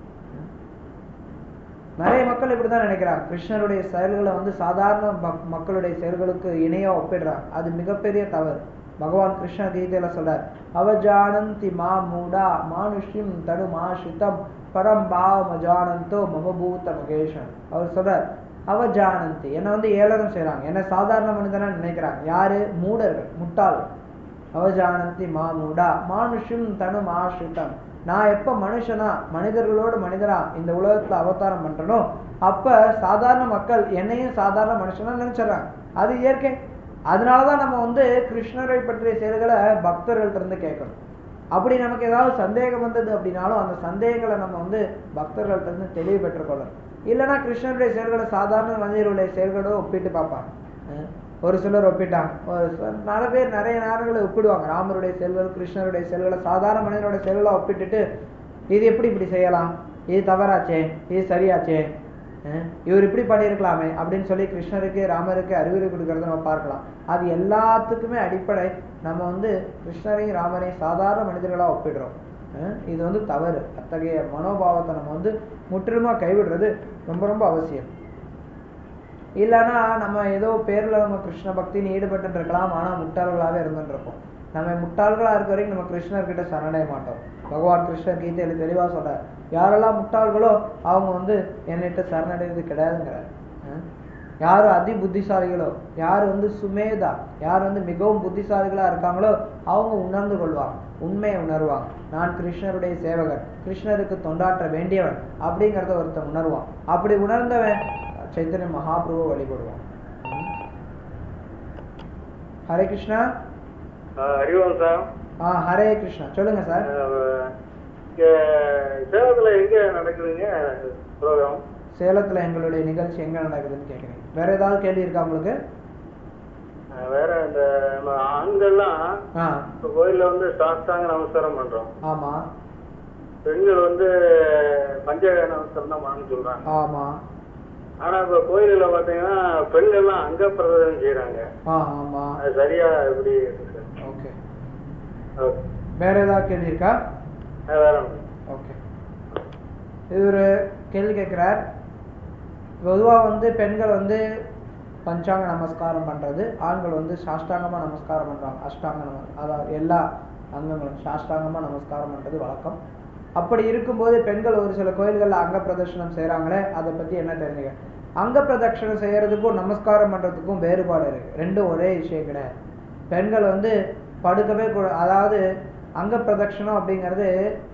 நிறைய மக்கள் இப்படிதான் நினைக்கிறாங்க கிருஷ்ணருடைய செயல்களை வந்து சாதாரண பக்- மக்களுடைய செயல்களுக்கு இணையா ஒப்பிடுறாங்க அது மிகப்பெரிய தவறு பகவான் கிருஷ்ண கீதையில சொல்றார் அவஜானந்தி மா மூடா மானுஷ்யம் தடு மாஷிதம் பரம் பாவம் அஜானந்தோ மமபூத மகேஷன் அவர் சொல்றார் அவஜானந்தி என்னை வந்து ஏளனம் செய்றாங்க என்ன சாதாரண மனிதனா நினைக்கிறாங்க யாரு மூடர்கள் முட்டாள்கள் அவஜானந்தி மாமூடா மானுஷ்யம் தனு ஆசிரித்தம் நான் எப்ப மனுஷனா மனிதர்களோடு மனிதனா இந்த உலகத்துல அவதாரம் பண்றனோ அப்ப சாதாரண மக்கள் என்னையும் சாதாரண மனுஷனா நினைச்சிடறாங்க அது இயற்கை அதனாலதான் நம்ம வந்து கிருஷ்ணரை பற்றிய செயல்களை பக்தர்கள்ட்ட இருந்து கேட்கணும் அப்படி நமக்கு ஏதாவது சந்தேகம் வந்தது அப்படின்னாலும் அந்த சந்தேகங்களை நம்ம வந்து பக்தர்கள்ட்ட இருந்து தெளிவு பெற்றுக்கொள்ளணும் இல்லைன்னா கிருஷ்ணருடைய செயல்களை சாதாரண மனிதர்களுடைய செயல்களோட ஒப்பிட்டு பார்ப்பாங்க அஹ் ஒரு சிலர் ஒப்பிட்டாங்க ஒரு சிலர் நிறைய பேர் நிறைய நேரங்களை ஒப்பிடுவாங்க ராமருடைய செயல்கள் கிருஷ்ணருடைய செயல்களை சாதாரண மனிதனுடைய செயல்களை ஒப்பிட்டுட்டு இது எப்படி இப்படி செய்யலாம் இது தவறாச்சே இது சரியாச்சே அஹ் இவர் இப்படி பண்ணியிருக்கலாமே அப்படின்னு சொல்லி கிருஷ்ணருக்கு ராமருக்கு அறிவுரை கொடுக்கறத நம்ம பார்க்கலாம் அது எல்லாத்துக்குமே அடிப்படை நம்ம வந்து கிருஷ்ணரையும் ராமரையும் சாதாரண மனிதர்களா ஒப்பிடுறோம் அஹ் இது வந்து தவறு அத்தகைய மனோபாவத்தை நம்ம வந்து முற்றிலுமா கைவிடுறது ரொம்ப ரொம்ப அவசியம் இல்லைன்னா நம்ம ஏதோ பேர்ல நம்ம கிருஷ்ண பக்தின்னு ஈடுபட்டு இருக்கலாம் ஆனா முட்டாள்களாவே இருந்துட்டு இருப்போம் நம்ம முட்டாள்களா இருக்க வரைக்கும் நம்ம கிருஷ்ணர்கிட்ட சரணடைய மாட்டோம் பகவான் கிருஷ்ணர் கீதையில தெளிவா சொல்றார் யாரெல்லாம் முட்டாள்களோ அவங்க வந்து என்னிட்ட சரணடைறது கிடையாதுங்கிறார் அஹ் யார் அதி புத்திசாலிகளோ யார் வந்து சுமேதா யார் வந்து மிகவும் புத்திசாலிகளா இருக்காங்களோ அவங்க உணர்ந்து கொள்வாங்க உண்மையை உணர்வாங்க நான் கிருஷ்ணருடைய சேவகன் கிருஷ்ணருக்கு தொண்டாற்ற வேண்டியவன் அப்படிங்கிறத ஒருத்தன் உணர்வான் அப்படி உணர்ந்தவன் சைத்தன்ய மகாபிரபு வழிபடுவான் ஹரே கிருஷ்ணா அறிவோம் சார் ஆ ஹரே கிருஷ்ணா சொல்லுங்க சார் இங்க சேலத்துல எங்க நடக்குதுங்க ப்ரோக்ராம் சேலத்துல எங்களுடைய நிகழ்ச்சி எங்க நடக்குதுன்னு கேக்குறீங்க வேற ஏதாவது கேள்வி இருக்கா உங்களுக்கு வேற இந்த நம்ம ஆண்கள்லாம் ஆ இப்ப கோயில்ல வந்து சாஸ்தாங்க நமஸ்காரம் பண்றோம் ஆமா பெண்கள் வந்து பஞ்சக நமஸ்காரம் தான் பண்ண சொல்றாங்க ஆமா ஆனா இப்ப கோயில்ல பாத்தீங்கன்னா பெண்கள்லாம் அங்க பிரதேசம் செய்யறாங்க ஆ ஆமா அது சரியா எப்படி இருக்கு ஓகே சார் ஓகே. வேற ஏதாவது கேள்வி இருக்கா அது வேற ஒண்ணும். ஓகே இது ஒரு கேள்வி கேட்குறார் பொதுவா வந்து பெண்கள் வந்து பஞ்சாங்க நமஸ்காரம் பண்றது ஆண்கள் வந்து சாஷ்டாங்கமா நமஸ்காரம் பண்றாங்க அஷ்டாங்க நம அதாவது எல்லா அங்கங்களும் சாஷ்டாங்கமா நமஸ்காரம் பண்றது வழக்கம் அப்படி இருக்கும்போது பெண்கள் ஒரு சில கோயில்கள்ல அங்க பிரதர்ஷனம் செய்றாங்களே அதை பத்தி என்ன தெரிஞ்சுக்க அங்க பிரதட்சணம் செய்யறதுக்கும் நமஸ்காரம் பண்றதுக்கும் வேறுபாடு இருக்கு ரெண்டும் ஒரே விஷயம் கிடையாது பெண்கள் வந்து படுக்கவே கூட அதாவது அங்க பிரதட்சணம் அப்படிங்கிறது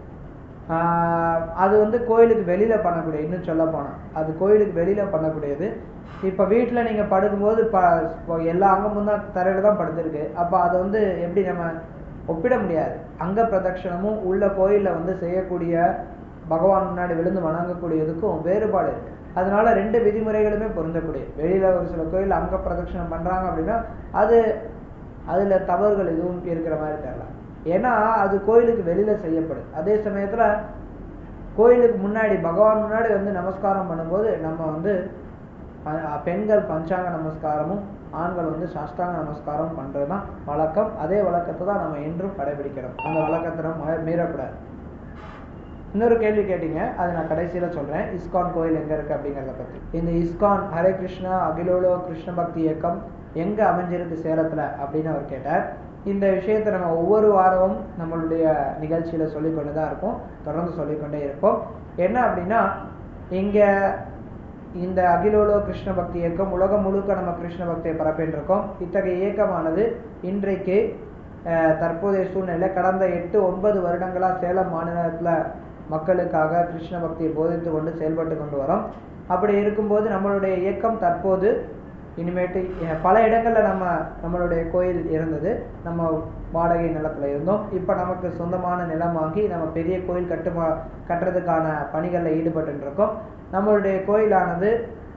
ஆஹ், அது வந்து கோயிலுக்கு வெளியில பண்ணக்கூடிய இன்னும் சொல்ல போனா அது கோயிலுக்கு வெளியில பண்ணக்கூடியது இப்ப வீட்டுல நீங்க படுக்கும்போது ப இப்போ எல்லா அங்கமும் தான் தரையில தான் படுத்திருக்கு அப்ப அதை வந்து எப்படி நம்ம ஒப்பிட முடியாது அங்க பிரதட்சணமும் உள்ள கோயில்ல வந்து செய்யக்கூடிய பகவான் முன்னாடி விழுந்து வணங்கக்கூடியதுக்கும் வேறுபாடு இருக்கு அதனால ரெண்டு விதிமுறைகளுமே பொருந்தக்கூடிய வெளியில ஒரு சில கோயில் அங்க பிரதட்சணம் பண்றாங்க அப்படின்னா அது அதுல தவறுகள் எதுவும் இருக்கிற மாதிரி தெரியல ஏன்னா அது கோயிலுக்கு வெளியில செய்யப்படுது அதே சமயத்துல கோயிலுக்கு முன்னாடி பகவான் முன்னாடி வந்து நமஸ்காரம் பண்ணும்போது நம்ம வந்து அஹ், பெண்கள் பஞ்சாங்க நமஸ்காரமும் ஆண்கள் வந்து சாஷ்டாங்க நமஸ்காரம் பண்றதுதான் வழக்கம் அதே வழக்கத்தை தான் நம்ம என்றும் கடைபிடிக்கிறோம் அந்த வழக்கத்தை நம்ம மீ- மீறக்கூடாது இன்னொரு கேள்வி கேட்டீங்க அதை நான் கடைசியில சொல்றேன் இஸ்கான் கோயில் எங்க இருக்கு அப்படிங்கறத பத்தி இந்த இஸ்கான் ஹரே கிருஷ்ணா அகிலோலோ கிருஷ்ண பக்தி இயக்கம் எங்க அமைஞ்சிருக்கு சேலத்துல அப்படின்னு அவர் கேட்டார் இந்த விஷயத்தை நம்ம ஒவ்வொரு வாரமும் நம்மளுடைய நிகழ்ச்சியில சொல்லிக் கொண்டுதான் இருக்கோம் தொடர்ந்து சொல்லிக்கொண்டே இருப்போம் என்ன அப்படின்னா இங்க இந்த அகிலோலோ கிருஷ்ண பக்தி இயக்கம் உலகம் முழுக்க நம்ம கிருஷ்ண பக்தியை பரப்பின்னு இருக்கோம் இத்தகைய இயக்கமானது இன்றைக்கு அஹ், தற்போதைய சூழ்நிலை கடந்த எட்டு ஒன்பது வருடங்களா சேலம் மாநிலத்துல மக்களுக்காக கிருஷ்ண பக்தியை போதித்து கொண்டு செயல்பட்டு கொண்டு வரோம் அப்படி இருக்கும்போது நம்மளுடைய இயக்கம் தற்போது இனிமேட்டு அஹ், பல இடங்கள்ல நம்ம நம்மளுடைய கோயில் இருந்தது நம்ம வாடகை நிலத்துல இருந்தோம் இப்ப நமக்கு சொந்தமான நிலம் வாங்கி நம்ம பெரிய கோயில் கட்டுமா கட்டுறதுக்கான பணிகளில் ஈடுபட்டு இருக்கோம் நம்மளுடைய கோயிலானது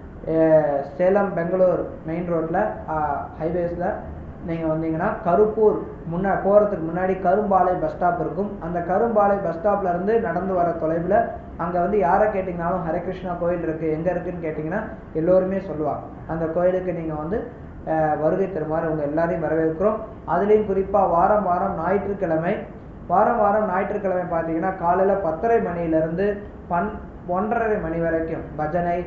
அஹ், சேலம் பெங்களூர் மெயின் ரோட்ல ஹைவேஸ்ல நீங்க வந்தீங்கன்னா கருப்பூர் முன்னா போறதுக்கு முன்னாடி கரும்பாலை பஸ் ஸ்டாப் இருக்கும் அந்த கரும்பாலை பஸ் ஸ்டாப்ல இருந்து நடந்து வர தொலைவுல அங்க வந்து யாரை கேட்டீங்கனாலும் ஹரே கிருஷ்ணா கோயில் இருக்கு எங்க இருக்குன்னு கேட்டீங்கன்னா எல்லோருமே சொல்லுவாங்க அந்த கோயிலுக்கு நீங்க வந்து அஹ், வருகை தருமாறு உங்க எல்லாரையும் வரவேற்கிறோம் அதுலயும் குறிப்பா வாரம் வாரம் ஞாயிற்றுக்கிழமை வாரம் வாரம் ஞாயிற்றுக்கிழமை பார்த்தீங்கன்னா காலையில பத்தரை மணியில இருந்து பன் ஒன்றரை மணி வரைக்கும் பஜனை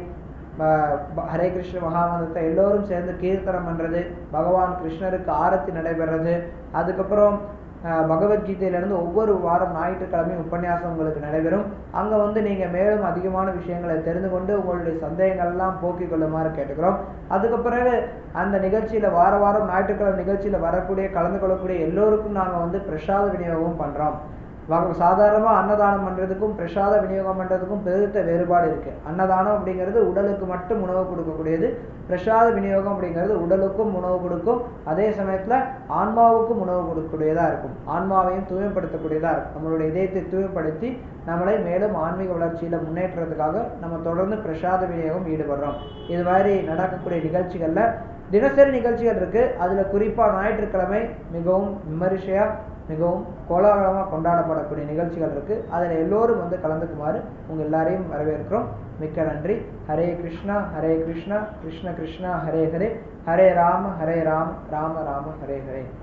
ப- ப- ஹரே கிருஷ்ண மகாமந்திரத்தை எல்லோரும் சேர்ந்து கீர்த்தனம் பண்றது பகவான் கிருஷ்ணருக்கு ஆரத்தி நடைபெறது அதுக்கப்புறம் அஹ், பகவத்கீதையிலிருந்து ஒவ்வொரு வாரம் ஞாயிற்றுக்கிழமையும் உபன்யாசம் உங்களுக்கு நடைபெறும் அங்க வந்து நீங்க மேலும் அதிகமான விஷயங்களை தெரிந்து கொண்டு உங்களுடைய சந்தேகங்கள் எல்லாம் போக்கிக் கொள்ளுமாறு கேட்டுக்கிறோம் அதுக்கு பிறகு அந்த நிகழ்ச்சியில வார வாரம் ஞாயிற்றுக்கிழமை நிகழ்ச்சியில வரக்கூடிய கலந்து கொள்ளக்கூடிய எல்லோருக்கும் நாங்க வந்து பிரசாத விநியோகம் பண்றோம் வக- சாதாரணமா அன்னதானம் பண்றதுக்கும் பிரசாத விநியோகம் பண்றதுக்கும் பெருத்த வேறுபாடு இருக்கு அன்னதானம் அப்படிங்கிறது உடலுக்கு மட்டும் உணவு கொடுக்கக்கூடியது பிரசாத விநியோகம் அப்படிங்கிறது உடலுக்கும் உணவு கொடுக்கும் அதே சமயத்துல ஆன்மாவுக்கும் உணவு கொடுக்கக்கூடியதா இருக்கும் ஆன்மாவையும் தூய்மைப்படுத்தக்கூடியதா இருக்கும் நம்மளுடைய இதயத்தை தூய்மைப்படுத்தி நம்மளை மேலும் ஆன்மீக வளர்ச்சியில முன்னேற்றத்துக்காக நம்ம தொடர்ந்து பிரசாத விநியோகம் ஈடுபடுறோம் இது மாதிரி நடக்கக்கூடிய நிகழ்ச்சிகள்ல தினசரி நிகழ்ச்சிகள் இருக்கு அதுல குறிப்பா ஞாயிற்றுக்கிழமை மிகவும் விமரிசையா மிகவும் கோலாகலமா கொண்டாடப்படக்கூடிய நிகழ்ச்சிகள் இருக்கு அதுல எல்லோரும் வந்து கலந்துக்குமாறு உங்க எல்லாரையும் வரவேற்கிறோம் மிக்க நன்றி ஹரே கிருஷ்ணா ஹரே கிருஷ்ணா கிருஷ்ண கிருஷ்ணா ஹரே ஹரே ஹரே ராம ஹரே ராம் ராம ராம ஹரே ஹரே